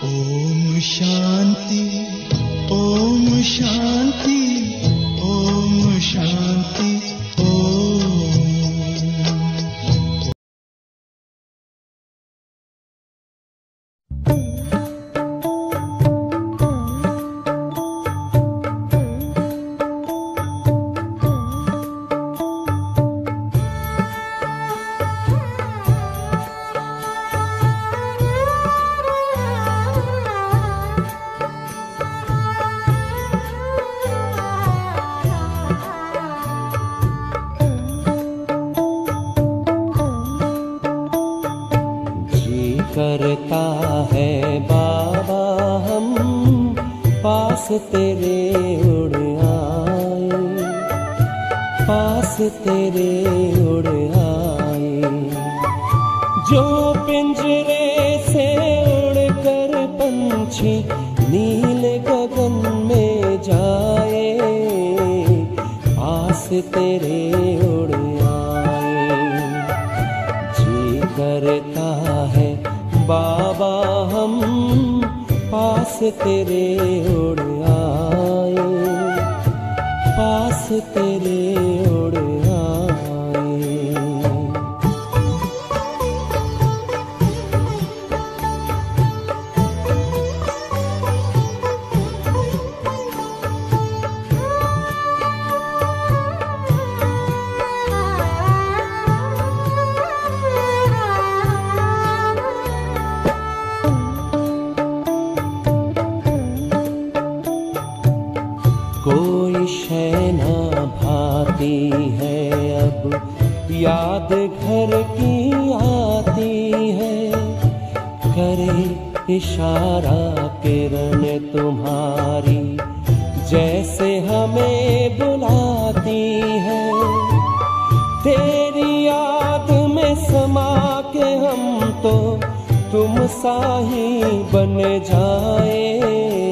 ओम शांति ओम शांति ओम शांति ओम जी करता है बाबा हम पास तेरे उड़ आए पास तेरे उड़ आए जो पिंजरे से उड़कर पंछी नील गगन में जाए पास तेरे उड़ आए जी करता है बाबा हम पास तेरे उड़ आए पास तेरे उड़ आए कोई शैना भाती है अब याद घर की आती है करे इशारा किरण तुम्हारी जैसे हमें बुलाती है तेरी याद में समा के हम तो तुम सा ही बन जाए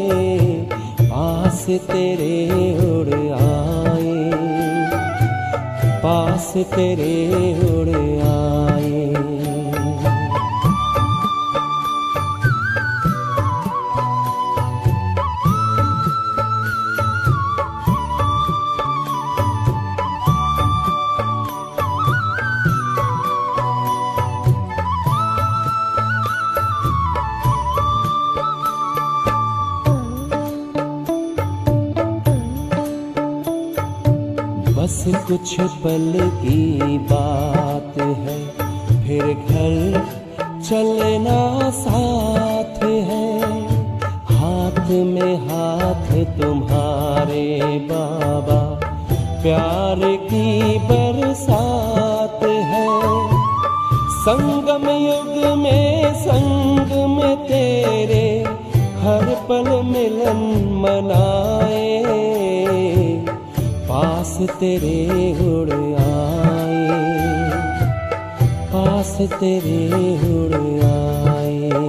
पास तेरे उड़ आए पास तेरे उड़ आए बस कुछ पल की बात है फिर घर चलना साथ है हाथ में हाथ तुम्हारे बाबा प्यार की बरसात है संगम युग में संग में तेरे हर पल मिलन मनाए पास तेरे उड़ आए पास तेरे उड़ आए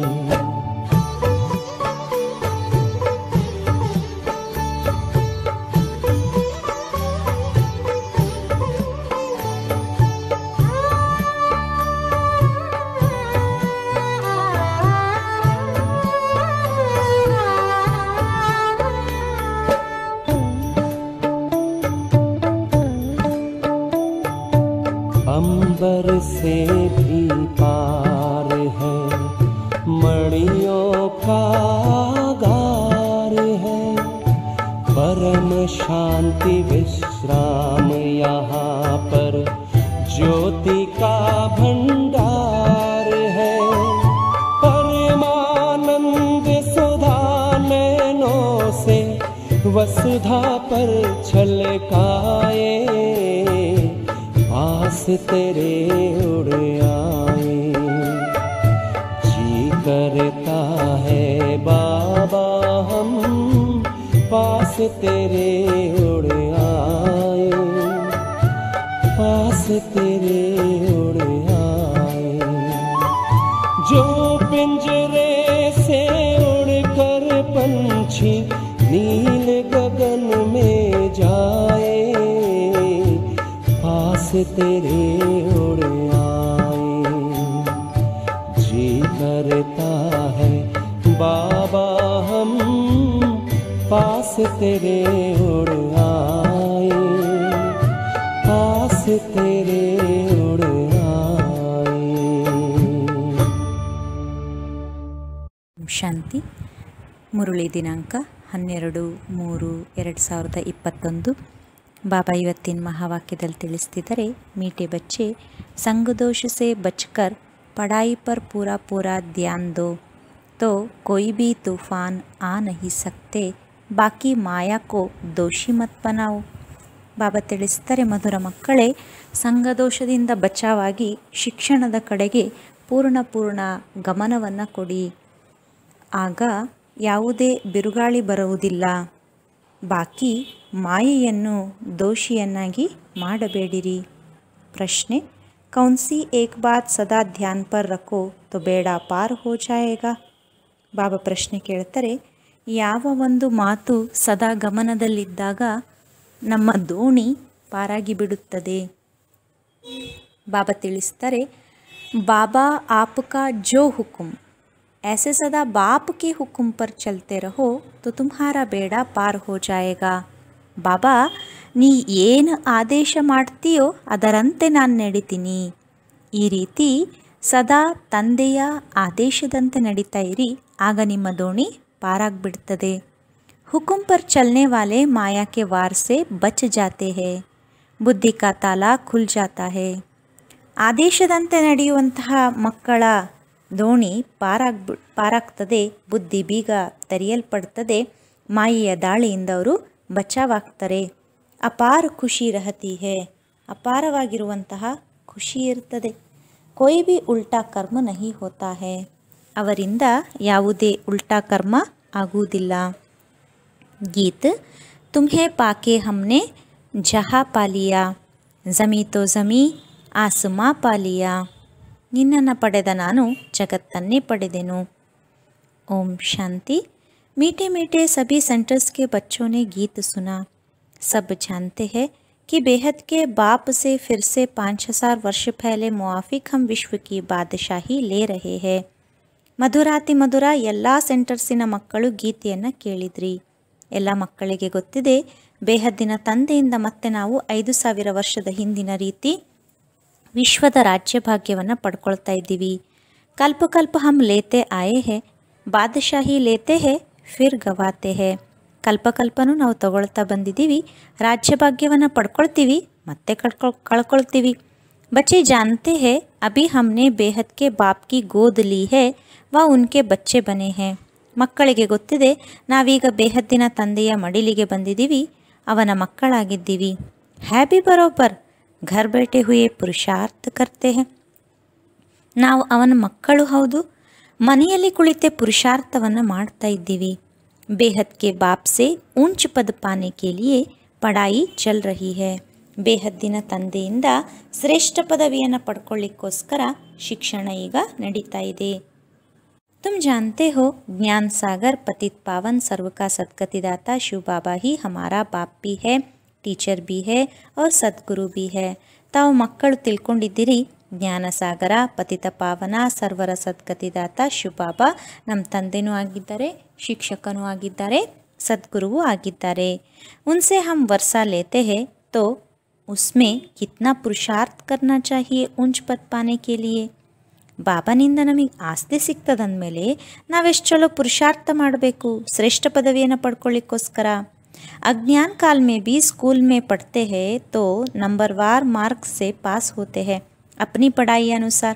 अंबर से भी पार है मणियों का गार है परम शांति विश्राम यहाँ पर ज्योति का भंडार है परमानंद सुधा नैनों से वसुधा पर छलकाए पास तेरे उड़ आए जी करता है बाबा हम पास तेरे उड़ आए पास तेरे उड़ आए जो पिंजरे से उड़कर पंछी नील गगन में जाए पास तेरे उड़ आए जी करता है बाबा हम पास तेरे उड़ आए पास तेरे उड़ आए ಶಾಂತಿ ಮುರುಳಿ ದಿನಾಂಕ ಹನ್ನೆರಡು ಮೂರು ಎರಡು ಸಾವಿರದ ಇಪ್ಪತ್ತೊಂದು ಬಾಬಾ ಇವತ್ತಿನ ಮಹಾವಾಕ್ಯದಲ್ಲಿ ತಿಳಿಸ್ತಿದ್ದಾರೆ ಮೀಟೆ ಬಚ್ಚೆ ಸಂಗದೋಷ ಸೆ ಬಚ್ಕರ್ ಪಢಾಯಿ ಪರ್ ಪೂರಾ ಪೂರಾ ಧ್ಯಾನ್ ದೋ तो कोई भी तूफान आ नहीं सकते ಬಾಕಿ ಮಾಯಾಕೋ ದೋಷಿ ಮತ್ ಬನಾವು ಬಾಬಾ ತಿಳಿಸ್ತಾರೆ ಮಧುರ ಮಕ್ಕಳೇ ಸಂಘದೋಷದಿಂದ ಬಚಾವಾಗಿ ಶಿಕ್ಷಣದ ಕಡೆಗೆ ಪೂರ್ಣ ಪೂರ್ಣ ಗಮನವನ್ನು ಕೊಡಿ ಆಗ ಯಾವುದೇ ಬಿರುಗಾಳಿ ಬರುವುದಿಲ್ಲ ಬಾಕಿ ಮಾಯೆಯನ್ನು ದೋಷಿಯನ್ನಾಗಿ ಮಾಡಬೇಡಿರಿ ಪ್ರಶ್ನೆ ಕೌನ್ಸಿ ಏಕ್ ಬಾತ್ ಸದಾ ಧ್ಯಾನ್ ಪರ್ ರಖೋ ತೋ ಬೇಡ ಪಾರ್ ಹೋ ಜಾಯೇಗಾ ಬಾಬಾ ಪ್ರಶ್ನೆ ಕೇಳ್ತಾರೆ ಯಾವ ಒಂದು ಮಾತು ಸದಾ ಗಮನದಲ್ಲಿದ್ದಾಗ ನಮ್ಮ ದೋಣಿ ಪಾರಾಗಿ ಬಿಡುತ್ತದೆ ಬಾಬಾ ತಿಳಿಸ್ತಾರೆ बाबा आपका जो हुक्म ऐसे सदा बाप के हुक्म पर चलते रहो तो तुम्हारा बेड़ा पार हो जाएगा ಬಾಬಾ ನೀ ಏನು ಆದೇಶ ಮಾಡ್ತೀಯೋ ಅದರಂತೆ ನಾನು ನಡಿತೀನಿ ಈ ರೀತಿ ಸದಾ ತಂದೆಯ ಆದೇಶದಂತೆ ನಡೀತಾ ಇರಿ ಆಗ ನಿಮ್ಮ ದೋಣಿ ಪಾರಾಗ್ಬಿಡ್ತದೆ ಹುಕುಂ ಪರ್ ಚಲನೆ ವಾಲೆ ಮಾಯಾ ಕೆ ವಾರ್ ಸೆ ಬಚ್ ಜಾತೆ ಹೇ ಬುದ್ಧಿ ಕಾ ತಾಲ ಖುಲ್ ಜಾತಾ ಹೇ ಆದೇಶದಂತೆ ನಡೆಯುವಂತಹ ಮಕ್ಕಳ ದೋಣಿ ಪಾರಾಗ್ಬಿ ಪಾರಾಗ್ತದೆ ಬುದ್ಧಿ ಬೀಗ ತೆರೆಯಲ್ಪಡ್ತದೆ ಮಾಯೆಯ ದಾಳಿಯಿಂದ ಅವರು ಬಚಾವಾಗ್ತಾರೆ ಅಪಾರ ಖುಷಿ ರಹತಿ ಹೇ ಅಪಾರವಾಗಿರುವಂತಹ ಖುಷಿ ಇರ್ತದೆ ಕೊಯ್ ಬಿ ಉಲ್ಟಾ ಕರ್ಮ ನಹಿ ಹೋತಾ ಹೇ ಅವರಿಂದ ಯಾವುದೇ ಉಲ್ಟಾ ಕರ್ಮ ಆಗುವುದಿಲ್ಲ गीत तुम्हें पाके हमने जहाँ पा लिया ಜಮೀ ತೋ ಜಮೀ ಆಸುಮಾ ಪಾಲಿಯಾ ನಿನ್ನನ್ನು ಪಡೆದ ನಾನು ಜಗತ್ತನ್ನೇ ಪಡೆದೆನು ओम शांति मीठे मीठे सभी सेंटर्स के बच्चों ने गीत सुना सब जानते हैं कि बेहद के बाप से फिर से पाँच हजार वर्ष पहले मुआफिक हम विश्व की बादशाही ले रहे हैं ಮಧುರಾತಿ ಮಧುರ ಎಲ್ಲ ಸೆಂಟರ್ಸಿನ ಮಕ್ಕಳು ಗೀತೆಯನ್ನು ಕೇಳಿದ್ರಿ ಎಲ್ಲ ಮಕ್ಕಳಿಗೆ ಗೊತ್ತಿದೆ ಬೇಹದ್ದಿನ ತಂದೆಯಿಂದ ಮತ್ತೆ ನಾವು ಐದು ಸಾವಿರ ವರ್ಷದ ಹಿಂದಿನ ರೀತಿ ವಿಶ್ವದ ರಾಜ್ಯಭಾಗ್ಯವನ್ನು ಪಡ್ಕೊಳ್ತಾ ಇದ್ದೀವಿ ಕಲ್ಪ ಕಲ್ಪ ಹಮ್ ಲೇತೆ ಆಯೇ ಹೇ ಬಾದಶಾಹಿ ಲೇತೆ ಹೇ ಫಿರ್ ಗವಾತೆ ಹೇ ಕಲ್ಪ ಕಲ್ಪನೂ ನಾವು ತಗೊಳ್ತಾ ಬಂದಿದ್ದೀವಿ ರಾಜ್ಯಭಾಗ್ಯವನ್ನು ಪಡ್ಕೊಳ್ತೀವಿ ಮತ್ತೆ ಕಳ್ಕೊಳ್ ಕಳ್ಕೊಳ್ತೀವಿ बच्चे जानते हैं अभी हमने बेहद के बाप की गोद ली है व उनके बच्चे बने हैं ಮಕ್ಕಳಿಗೆ ಗೊತ್ತಿದೆ ನಾವೀಗ ಬೇಹದ್ದಿನ ತಂದೆಯ ಮಡಿಲಿಗೆ ಬಂದಿದ್ದೀವಿ ಅವನ ಮಕ್ಕಳಾಗಿದ್ದೀವಿ ಹ್ಯಾಬಿ ಬರೋಬರ್ ಘರ್ ಬೇಟೆ ಹುಯೇ ಪುರುಷಾರ್ಥ ಕರ್ತೆ ಹೇ ನಾವು ಅವನ ಮಕ್ಕಳು ಹೌದು ಮನೆಯಲ್ಲಿ ಕುಳಿತೆ ಪುರುಷಾರ್ಥವನ್ನು ಮಾಡ್ತಾ ಇದ್ದೀವಿ ಬೇಹದ್ ಕೆ ಬಾಪ್ ಸೆ ಊಂಚ್ ಪದ ಪಾನೆ ಕೆ ಲಿಯೆ ಪಡಾಯಿ ಚಲ್ ರಹಿ ಹೇ ಬೇಹದ್ದಿನ ತಂದೆಯಿಂದ ಶ್ರೇಷ್ಠ ಪದವಿಯನ್ನು ಪಡ್ಕೊಳ್ಳಿಕ್ಕೋಸ್ಕರ ಶಿಕ್ಷಣ ಈಗ ನಡೀತಾ ಇದೆ तुम जानते हो ज्ञान सागर पतित पावन सर्व का सदगतिदाता शिव बाबा ही हमारा बाप भी है ಟೀಚರ್ ಬಿ ಹೇ ಅವ್ರ ಸದ್ಗುರು ಬಿ ಹೇ ತಾವು ಮಕ್ಕಳು ತಿಳ್ಕೊಂಡಿದ್ದೀರಿ ಜ್ಞಾನ ಸಾಗರ ಪತಿತ ಪಾವನ ಸರ್ವರ ಸದ್ಗತಿದಾತ ಶಿವಬಾಬಾ ನಮ್ಮ ತಂದೆನೂ ಆಗಿದ್ದಾರೆ ಶಿಕ್ಷಕನೂ ಆಗಿದ್ದಾರೆ ಸದ್ಗುರುವೂ ಆಗಿದ್ದಾರೆ ಉನ್ಸೆ ಹಮ್ ವರ್ಷ ಲೇತೆ ಹೇ ತೋ ಉಸ್ಮೆ ಕಿತ್ನಾ ಪುರುಷಾರ್ಥ ಕರ್ನಾ ಚಾಹಿಯೆ ಉಂಚ್ ಪದ್ ಪಾನೆ ಕೆ ಲಿಯೆ ಬಾಬನಿಂದ ನಮಗೆ ಆಸ್ತಿ ಸಿಗ್ತದಂದಮೇಲೆ ನಾವೆಷ್ಟು ಚಲೋ ಪುರುಷಾರ್ಥ ಮಾಡಬೇಕು ಶ್ರೇಷ್ಠ ಪದವಿಯನ್ನು ಪಡ್ಕೊಳ್ಳಿಕ್ಕೋಸ್ಕರ अज्ञान काल में भी स्कूल में पढ़ते हैं तो नंबरवार मार्क से पास होते हैं अपनी पढ़ाई अनुसार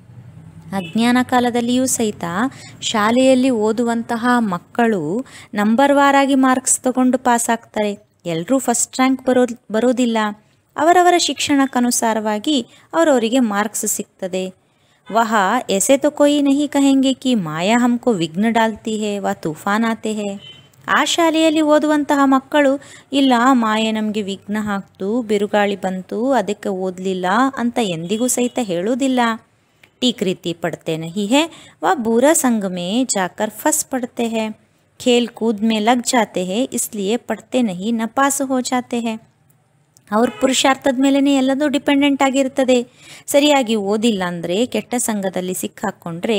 ಅಜ್ಞಾನ ಕಾಲದಲ್ಲಿಯೂ ಸಹಿತ ಶಾಲೆಯಲ್ಲಿ ಓದುವಂತಹ ಮಕ್ಕಳು ನಂಬರ್ ವಾರಾಗಿ ಮಾರ್ಕ್ಸ್ ತಗೊಂಡು ಪಾಸ್ ಆಗ್ತಾರೆ ಎಲ್ಲರೂ ಫಸ್ಟ್ ರ್ಯಾಂಕ್ ಬರೋ ಬರೋದಿಲ್ಲ ಅವರವರ ಶಿಕ್ಷಣಕ್ಕನುಸಾರವಾಗಿ ಅವರವರಿಗೆ ಮಾರ್ಕ್ಸ್ ಸಿಗ್ತದೆ वह ऐसे तो कोई नहीं कहेंगे कि माया हमको विघ्न डालती है व तूफान आते हैं ಆ ಶಾಲೆಯಲ್ಲಿ ಓದುವಂತಹ ಮಕ್ಕಳು ಇಲ್ಲ ಮಾಯೆ ನಮಗೆ ವಿಘ್ನ ಹಾಕ್ತು ಬಿರುಗಾಳಿ ಬಂತು ಅದಕ್ಕೆ ಓದಲಿಲ್ಲ ಅಂತ ಎಂದಿಗೂ ಸಹಿತ ಹೇಳುವುದಿಲ್ಲ टीक रीति पढ़ते नहीं है वह बुरा संग में जाकर फंस पड़ते हैं खेल कूद में लग जाते हैं इसलिए पढ़ते नहीं न पास हो जाते हैं ಅವ್ರ ಪುರುಷಾರ್ಥದ ಮೇಲೇ ಎಲ್ಲದೂ ಡಿಪೆಂಡೆಂಟ್ ಆಗಿರ್ತದೆ ಸರಿಯಾಗಿ ಓದಿಲ್ಲ ಅಂದರೆ ಕೆಟ್ಟ ಸಂಘದಲ್ಲಿ ಸಿಕ್ಕಾಕ್ಕೊಂಡ್ರೆ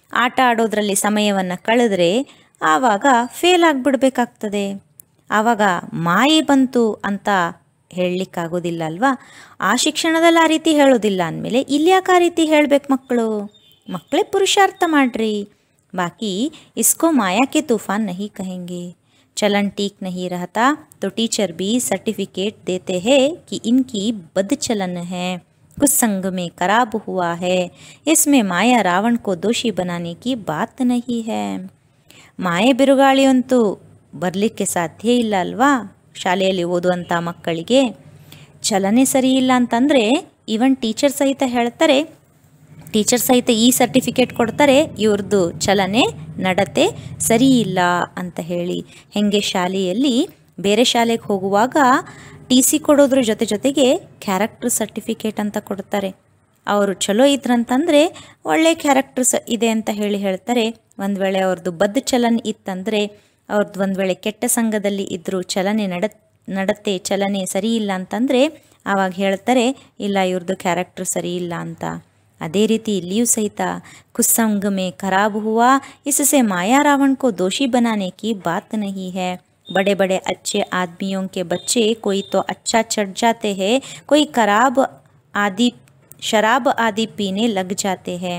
ಆಟ ಆಡೋದ್ರಲ್ಲಿ ಸಮಯವನ್ನು ಕಳೆದ್ರೆ ಆವಾಗ ಫೇಲ್ ಆಗಿಬಿಡ್ಬೇಕಾಗ್ತದೆ ಆವಾಗ ಮಾಯೆ ಬಂತು ಅಂತ ಹೇಳಲಿಕ್ಕಾಗೋದಿಲ್ಲ ಅಲ್ವಾ ಆ ಶಿಕ್ಷಣದಲ್ಲಿ ಆ ರೀತಿ ಹೇಳೋದಿಲ್ಲ ಅಂದಮೇಲೆ ಇಲ್ಲಿ ಯಾಕೆ ಆ ರೀತಿ ಹೇಳಬೇಕು ಮಕ್ಕಳು ಮಕ್ಕಳೇ ಪುರುಷಾರ್ಥ ಮಾಡ್ರಿ ಬಾಕಿ ಇಸ್ಕೋ ಮಾಯಾ के तूफान नहीं कहेंगे चलन ठीक नहीं रहता तो टीचर भी सर्टिफिकेट देते हैं कि इनकी बद चलन है कुछ संग में खराब हुआ है इसमें माया रावण को दोषी बनाने की बात नहीं है ಮಾಯೆ ಬಿರುಗಾಳಿಯಂತೂ ಬರಲಿಕ್ಕೆ ಸಾಧ್ಯ ಇಲ್ಲ ಅಲ್ವಾ ಶಾಲೆಯಲ್ಲಿ ಓದುವಂಥ ಮಕ್ಕಳಿಗೆ ಚಲನೆ ಸರಿ ಇಲ್ಲ ಅಂತಂದರೆ ಈವನ್ ಟೀಚರ್ ಸಹಿತ ಹೇಳ್ತಾರೆ ಟೀಚರ್ ಸಹಿತ ಈ ಸರ್ಟಿಫಿಕೇಟ್ ಕೊಡ್ತಾರೆ ಇವ್ರದ್ದು ಚಲನೆ ನಡತೆ ಸರಿ ಇಲ್ಲ ಅಂತ ಹೇಳಿ ಹೆಂಗೆ ಶಾಲೆಯಲ್ಲಿ ಬೇರೆ ಶಾಲೆಗೆ ಹೋಗುವಾಗ ಟಿ ಸಿ ಕೊಡೋದ್ರ ಜೊತೆ ಜೊತೆಗೆ ಕ್ಯಾರೆಕ್ಟರ್ ಸರ್ಟಿಫಿಕೇಟ್ ಅಂತ ಕೊಡ್ತಾರೆ ಅವರು ಚಲೋ ಇದ್ರಂತಂದರೆ ಒಳ್ಳೆ ಕ್ಯಾರೆಕ್ಟರ್ ಸ ಇದೆ ಅಂತ ಹೇಳಿ ಹೇಳ್ತಾರೆ ಒಂದು ವೇಳೆ ಅವ್ರದ್ದು ಬದ್ಧ ಚಲನ್ ಇತ್ತಂದರೆ ಅವ್ರದ್ದು ಒಂದು ವೇಳೆ ಕೆಟ್ಟ ಸಂಘದಲ್ಲಿ ಇದ್ದರೂ ಚಲನೆ ನಡ ನಡತೆ ಚಲನೆ ಸರಿ ಇಲ್ಲ ಅಂತಂದರೆ ಆವಾಗ ಹೇಳ್ತಾರೆ ಇಲ್ಲ ಇವ್ರದ್ದು ಕ್ಯಾರೆಕ್ಟರ್ ಸರಿ ಇಲ್ಲ ಅಂತ ಅದೇ ರೀತಿ ಇಲ್ಲಿಯೂ ಸಹಿತ ಕುಸ್ಸಂಗ ಮೇ ಖರಾಬ್ ಹುआ इससे माया रावण को दोषी बनाने की बात नहीं है बड़े बड़े अच्छे आदमियों के बच्चे कोई तो अच्छा चढ़ जाते हैं कोई खराब आदि ಶರಾಬ್ ಆದಿ ಪೀನೆ ಲಗ್ ಜಾತೆ ಹೇ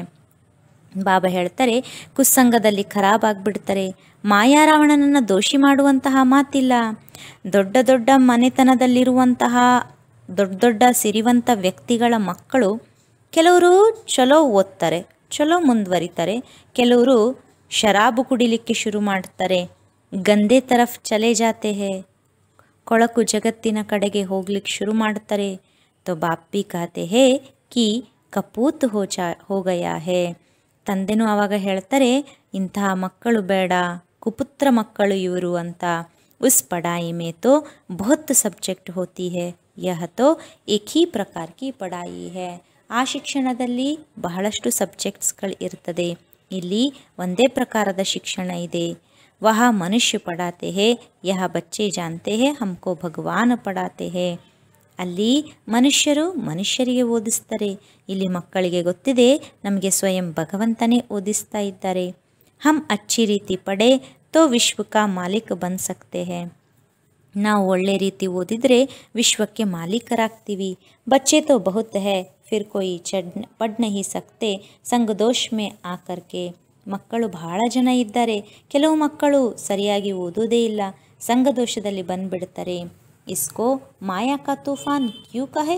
ಬಾಬಾ ಹೇಳ್ತಾರೆ ಕುಸ್ಸಂಗದಲ್ಲಿ ಖರಾಬ್ ಆಗಿಬಿಡ್ತಾರೆ ಮಾಯಾರಾವಣನನ್ನು ದೋಷಿ ಮಾಡುವಂತಹ ಮಾತಿಲ್ಲ ದೊಡ್ಡ ದೊಡ್ಡ ಮನೆತನದಲ್ಲಿರುವಂತಹ ದೊಡ್ಡ ದೊಡ್ಡ ಸಿರಿವಂತ ವ್ಯಕ್ತಿಗಳ ಮಕ್ಕಳು ಕೆಲವರು ಚಲೋ ಓದ್ತಾರೆ ಚಲೋ ಮುಂದುವರಿತಾರೆ ಕೆಲವರು ಶರಾಬು ಕುಡಿಲಿಕ್ಕೆ ಶುರು ಮಾಡ್ತಾರೆ ಗಂದೆ ತರಫ್ ಚಲೆ ಜಾತೆ ಹೇ ಕೊಳಕು ಜಗತ್ತಿನ ಕಡೆಗೆ ಹೋಗ್ಲಿಕ್ಕೆ ಶುರು ಮಾಡ್ತಾರೆ तो बाप भी कहते हैं कि ಕಪೂತ್ ಹೋ ಚಾ ಹೋ ಗಯಾ ಹೇ ತಂದೆನೂ ಆವಾಗ ಹೇಳ್ತಾರೆ ಇಂತಹ ಮಕ್ಕಳು ಬೇಡ ಕುಪುತ್ರ ಮಕ್ಕಳು ಇವರು ಅಂತ ಉಸ್ ಪಢಾಯಿ ಮೇ ತೋ ಬಹುತ್ ಸಬ್ಜೆಕ್ಟ್ ಹೋತಿ ಹೇ ಯಹ ತೋ ಏಕ್ ಹಿ ಪ್ರಕಾರ ಕಿ ಪಢಾಯಿ ಹೇ ಆ ಶಿಕ್ಷಣದಲ್ಲಿ ಬಹಳಷ್ಟು ಸಬ್ಜೆಕ್ಟ್ಸ್ಗಳು ಇರ್ತದೆ ಇಲ್ಲಿ ಒಂದೇ ಪ್ರಕಾರದ ಶಿಕ್ಷಣ ಇದೆ ವಹ ಮನುಷ್ಯ ಪಡಾತೆ ಹೇ ಯಹ ಬಚ್ಚೆ ಜಾನ್ತೆ ಹೇ ಹಮ್ಕೋ ಭಗವಾನ್ ಪಡಾತೆ ಹೇ ಅಲ್ಲಿ ಮನುಷ್ಯರು ಮನುಷ್ಯರಿಗೆ ಓದಿಸ್ತಾರೆ ಇಲ್ಲಿ ಮಕ್ಕಳಿಗೆ ಗೊತ್ತಿದೆ ನಮಗೆ ಸ್ವಯಂ ಭಗವಂತನೇ ಓದಿಸ್ತಾ ಇದ್ದಾರೆ ಹಮ್ ಅಚ್ಚಿ ರೀತಿ ಪಡೆ ತೋ ವಿಶ್ವ ಕಾ ಮಾಲೀಕ್ ಬನ್ ಸಕ್ತೆ ಹೇ ನಾವು ಒಳ್ಳೆ ರೀತಿ ಓದಿದರೆ ವಿಶ್ವಕ್ಕೆ ಮಾಲೀಕರಾಗ್ತೀವಿ ಬಚ್ಚೆ ತೋ ಬಹುತ್ ಹೇ ಫಿರ್ ಕೊಯ್ ಚಡ್ ಪಡ್ ನಹಿ ಸಕ್ತೆ ಸಂಗದೋಷ್ ಮೇ ಆಕರ್ಕೆ ಮಕ್ಕಳು ಬಹಳ ಜನ ಇದ್ದಾರೆ ಕೆಲವು ಮಕ್ಕಳು ಸರಿಯಾಗಿ ಓದೋದೇ ಇಲ್ಲ ಸಂಘದೋಷದಲ್ಲಿ ಬಂದ್ಬಿಡ್ತಾರೆ ಇಸ್ಕೋ ಮಾಯಾ ಕಾ ತೂಫಾನ್ ಕ್ಯೂ ಕಹೆ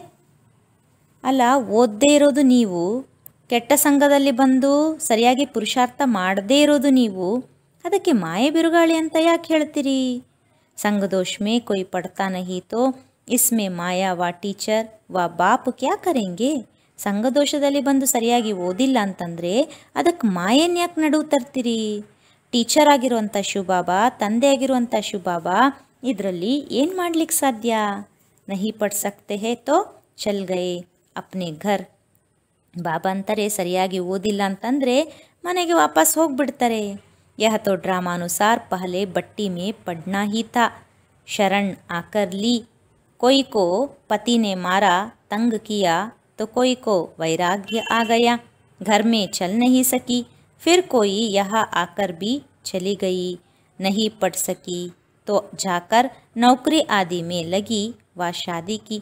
ಅಲ್ಲ ಓದದೇ ಇರೋದು ನೀವು ಕೆಟ್ಟ ಸಂಘದಲ್ಲಿ ಬಂದು ಸರಿಯಾಗಿ ಪುರುಷಾರ್ಥ ಮಾಡದೇ ಇರೋದು ನೀವು ಅದಕ್ಕೆ ಮಾಯೆ ಬಿರುಗಾಳಿ ಅಂತ ಯಾಕೆ ಹೇಳ್ತೀರಿ ಸಂಘದೋಷ್ ಮೇ ಕೊಯ್ ಪಡ್ತಾ ನಹಿ ತೋ ಇಸ್ಮೇ ಮಾಯಾ ವಾ ಟೀಚರ್ ವಾ ಬಾಪ್ ಕ್ಯಾ ಕರೆಂಗೆ ಸಂಘದೋಷದಲ್ಲಿ ಬಂದು ಸರಿಯಾಗಿ ಓದಿಲ್ಲ ಅಂತಂದರೆ ಅದಕ್ಕೆ ಮಾಯನ್ ಯಾಕೆ ನಡುವು ತರ್ತೀರಿ ಟೀಚರ್ ಆಗಿರುವಂಥ ಶಿವಬಾಬಾ ತಂದೆ ಆಗಿರುವಂಥ ಶಿವಬಾಬಾ ಇದರಲ್ಲಿ ಏನು ಮಾಡ್ಲಿಕ್ಕೆ ಸಾಧ್ಯ ನಹಿ ಪಡ್ ಸಕ್ತೆ ಹೇ ತೋ ಚಲ್ ಗಯೆ ಅಪ್ನೆ ಘರ್ ಬಾಬಾ ಅಂತಾರೆ ಸರಿಯಾಗಿ ಓದಿಲ್ಲ ಅಂತಂದರೆ ಮನೆಗೆ ವಾಪಸ್ ಹೋಗ್ಬಿಡ್ತಾರೆ ಯಹ ತೋ ಡ್ರಾಮಾನುಸಾರ್ ಪಹಲೆ ಬಟ್ಟಿ ಮೇ ಪಡ್ನಾ ಹಿ ಥಾ ಶರಣ್ ಆಕರ್ ಲಿ कोई को पति ने मारा तंग किया तो कोई को वैराग्य आ गया घर में चल नहीं सकी फिर कोई यहाँ आकर भी चली गई नहीं पढ़ सकी तो जाकर नौकरी आदि में लगी व शादी की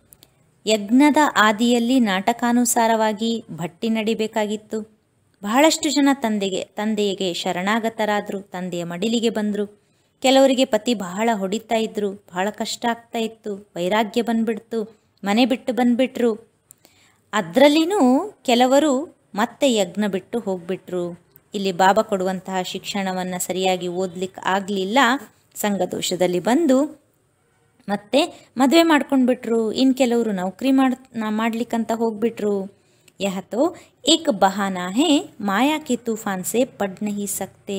ಯಜ್ಞದ ಆದಿಯಲ್ಲಿ ನಾಟಕಾನುಸಾರವಾಗಿ ಭಟ್ಟಿ ನಡಿಬೇಕಾಗಿತ್ತು ಬಹಳಷ್ಟು ಜನ ತಂದೆಗೆ ತಂದೆಗೆ ಶರಣಾಗತರಾದರು ತಂದೆಯ ಮಡಿಲಿಗೆ ಬಂದರು ಕೆಲವರಿಗೆ ಪತಿ ಬಹಳ ಹೊಡಿತಾ ಇದ್ರು ಬಹಳ ಕಷ್ಟ ಆಗ್ತಾ ಇತ್ತು ವೈರಾಗ್ಯ ಬಂದ್ಬಿಡ್ತು ಮನೆ ಬಿಟ್ಟು ಬಂದ್ಬಿಟ್ರು ಅದರಲ್ಲಿನೂ ಕೆಲವರು ಮತ್ತೆ ಯಜ್ಞ ಬಿಟ್ಟು ಹೋಗ್ಬಿಟ್ರು ಇಲ್ಲಿ ಬಾಬಾ ಕೊಡುವಂತಹ ಶಿಕ್ಷಣವನ್ನು ಸರಿಯಾಗಿ ಓದ್ಲಿಕ್ಕೆ ಆಗಲಿಲ್ಲ ಸಂಘದೋಷದಲ್ಲಿ ಬಂದು ಮತ್ತೆ ಮದುವೆ ಮಾಡ್ಕೊಂಡ್ಬಿಟ್ರು ಇನ್ನು ಕೆಲವರು ನೌಕರಿ ಮಾಡ್ ಮಾಡ್ಲಿಕ್ಕಂತ ಹೋಗ್ಬಿಟ್ರು ಯಹ ತೋ ಏಕ್ ಬಹಾನಾ ಹೇ ಮಾಯಾ ಕೆ ತೂಫಾನ್ ಸೆ ಪಡ್ ನಹಿ ಸಕ್ತೆ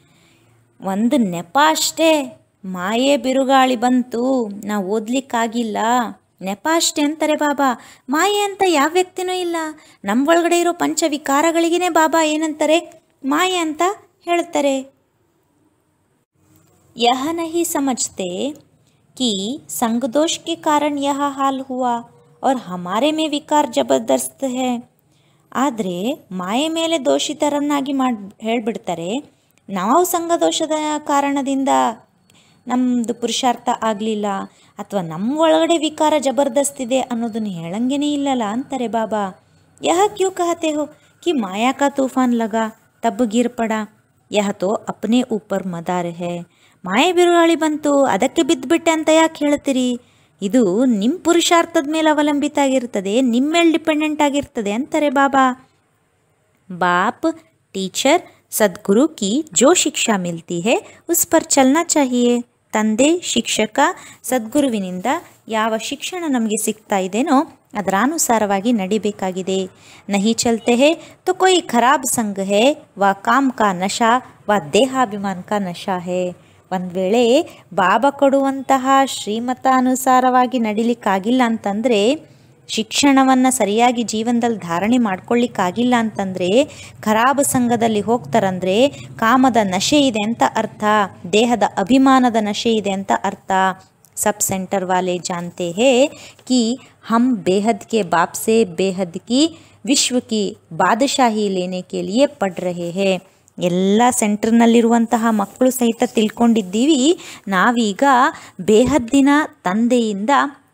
ಒಂದು ನೆಪ ಅಷ್ಟೇ ಮಾಯೆ ಬಿರುಗಾಳಿ ಬಂತು ನಾವು ಓದ್ಲಿಕ್ಕಾಗಿಲ್ಲ ನೆಪ ಅಷ್ಟೇ ಅಂತಾರೆ ಬಾಬಾ ಮಾಯೆ ಅಂತ ಯಾವ ವ್ಯಕ್ತಿನೂ ಇಲ್ಲ ನಮ್ಮ ಒಳಗಡೆ ಇರೋ ಪಂಚವಿಕಾರಗಳಿಗೇ ಬಾಬಾ ಏನಂತಾರೆ ಮಾಯೆ ಅಂತ ಹೇಳ್ತಾರೆ यह नहीं समझते कि संगदोष के कारण यह हाल हुआ और हमारे में विकार जबरदस्त है ಆದರೆ ಮಾಯೆ ಮೇಲೆ ದೋಷಿತರನ್ನಾಗಿ ಮಾಡಿ ಹೇಳ್ಬಿಡ್ತಾರೆ ನಾವು ಸಂಘದೋಷದ ಕಾರಣದಿಂದ ನಮ್ಮದು ಪುರುಷಾರ್ಥ ಆಗಲಿಲ್ಲ ಅಥವಾ ನಮ್ಮ ಒಳಗಡೆ ವಿಕಾರ ಜಬರ್ದಸ್ತಿದೆ ಅನ್ನೋದನ್ನು ಹೇಳಂಗೇನೇ ಇಲ್ಲಲ್ಲ ಅಂತಾರೆ ಬಾಬಾ ಯಹ ಕ್ಯೂ ಕಹತೆ ಹೋ कि माया का तूफान लगा तब गिर पड़ा यह तो अपने ऊपर मदार है ಮಾಯೆ ಬಿರುಗಾಳಿ ಬಂತು ಅದಕ್ಕೆ ಬಿದ್ದುಬಿಟ್ಟೆ ಅಂತ ಯಾಕೆ ಹೇಳ್ತೀರಿ ಇದು ನಿಮ್ಮ ಪುರುಷಾರ್ಥದ ಮೇಲೆ ಅವಲಂಬಿತ ಆಗಿರ್ತದೆ ನಿಮ್ಮ ಮೇಲೆ ಡಿಪೆಂಡೆಂಟ್ ಆಗಿರ್ತದೆ ಅಂತಾರೆ ಬಾಬಾ बाप टीचर सदगुरु की जो शिक्षा मिलती है उस पर चलना चाहिए ತಂದೆ ಶಿಕ್ಷಕ ಸದ್ಗುರುವಿನಿಂದ ಯಾವ ಶಿಕ್ಷಣ ನಮಗೆ ಸಿಗ್ತಾ ಇದೆನೋ ಅದರಾನುಸಾರವಾಗಿ ನಡಿಬೇಕಾಗಿದೆ ನಹಿ ಚಲ್ತೆ ಹೇ ತೋ ಕೊಯ್ ಖರಾಬ್ ಸಂಘ ಹೇ ವ ಕಾಮ್ ಕಾ ನಶಾ ವ ದೇಹಾಭಿಮಾನ್ ಕಾ ನಶಾ ಹೇ ಒಂದು ವೇಳೆ ಬಾಬಾ ಕೊಡುವಂತಹ ಶ್ರೀಮತಾನುಸಾರವಾಗಿ ನಡಿಲಿಕ್ಕಾಗಿಲ್ಲ ಅಂತಂದರೆ ಶಿಕ್ಷಣವನ್ನು ಸರಿಯಾಗಿ ಜೀವನದಲ್ಲಿ ಧಾರಣೆ ಮಾಡ್ಕೊಳ್ಳಿಕ್ಕಾಗಿಲ್ಲ ಅಂತಂದರೆ ಖರಾಬ್ ಸಂಘದಲ್ಲಿ ಹೋಗ್ತಾರಂದ್ರೆ ಕಾಮದ ನಶೆ ಇದೆ ಅಂತ ಅರ್ಥ ದೇಹದ ಅಭಿಮಾನದ ನಶೆ ಇದೆ ಅಂತ ಅರ್ಥ सब सेंटर वाले जानते हैं कि हम बेहद के बाप से बेहद की विश्व की बादशाही लेने के लिए पढ़ रहे हैं ಎಲ್ಲ ಸೆಂಟರ್ನಲ್ಲಿರುವಂತಹ ಮಕ್ಕಳು ಸಹಿತ ತಿಳ್ಕೊಂಡಿದ್ದೀವಿ ನಾವೀಗ ಬೇಹದ್ದಿನ ತಂದೆಯಿಂದ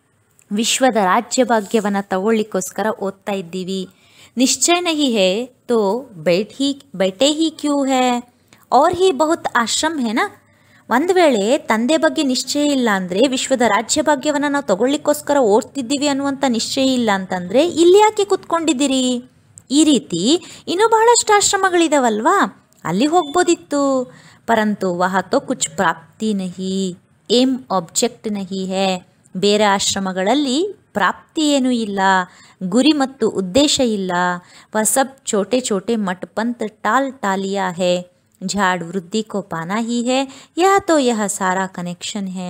ವಿಶ್ವದ ರಾಜ್ಯ ಭಾಗ್ಯವನ್ನು ತಗೊಳ್ಳಿಕ್ಕೋಸ್ಕರ ಓದ್ತಾ ಇದ್ದೀವಿ ನಿಶ್ಚಯ ನಹಿ ಹೇ ತೋ बैठ ही बैठे ही क्यों है और ही बहुत ಆಶ್ರಮ್ है ना ಒಂದು ವೇಳೆ ತಂದೆ ಬಗ್ಗೆ ನಿಶ್ಚಯ ಇಲ್ಲ ಅಂದರೆ ವಿಶ್ವದ ರಾಜ್ಯ ಭಾಗ್ಯವನ್ನು ನಾವು ತಗೊಳ್ಳಿಕ್ಕೋಸ್ಕರ ಓದ್ತಿದ್ದೀವಿ ಅನ್ನುವಂಥ ನಿಶ್ಚಯ ಇಲ್ಲ ಅಂತಂದರೆ ಇಲ್ಲಿ ಯಾಕೆ ಕುತ್ಕೊಂಡಿದ್ದೀರಿ ಈ ರೀತಿ ಇನ್ನೂ ಬಹಳಷ್ಟು ಆಶ್ರಮಗಳಿದಾವಲ್ವಾ ಅಲ್ಲಿ ಹೋಗ್ಬೋದಿತ್ತು ಪರಂತು ವಹ ತೋ ಕುಚ್ ಪ್ರಾಪ್ತಿ ನಹಿ ಏಮ್ ಆಬ್ಜೆಕ್ಟ್ ನಹಿ ಹೇ ಬೇರೆ ಆಶ್ರಮಗಳಲ್ಲಿ ಪ್ರಾಪ್ತಿ ಏನೂ ಇಲ್ಲ ಗುರಿ ಮತ್ತು ಉದ್ದೇಶ ಇಲ್ಲ ವಹ ಸಬ್ ಛೋಟೆ ಛೋಟೆ ಮಠ ಪಂತ್ ಟಾಲ್ ಟಾಲಿಯಾ ಹೇ झाड़ वृद्धि को पाना ही है यह तो यह सारा ಕನೆಕ್ಷನ್ है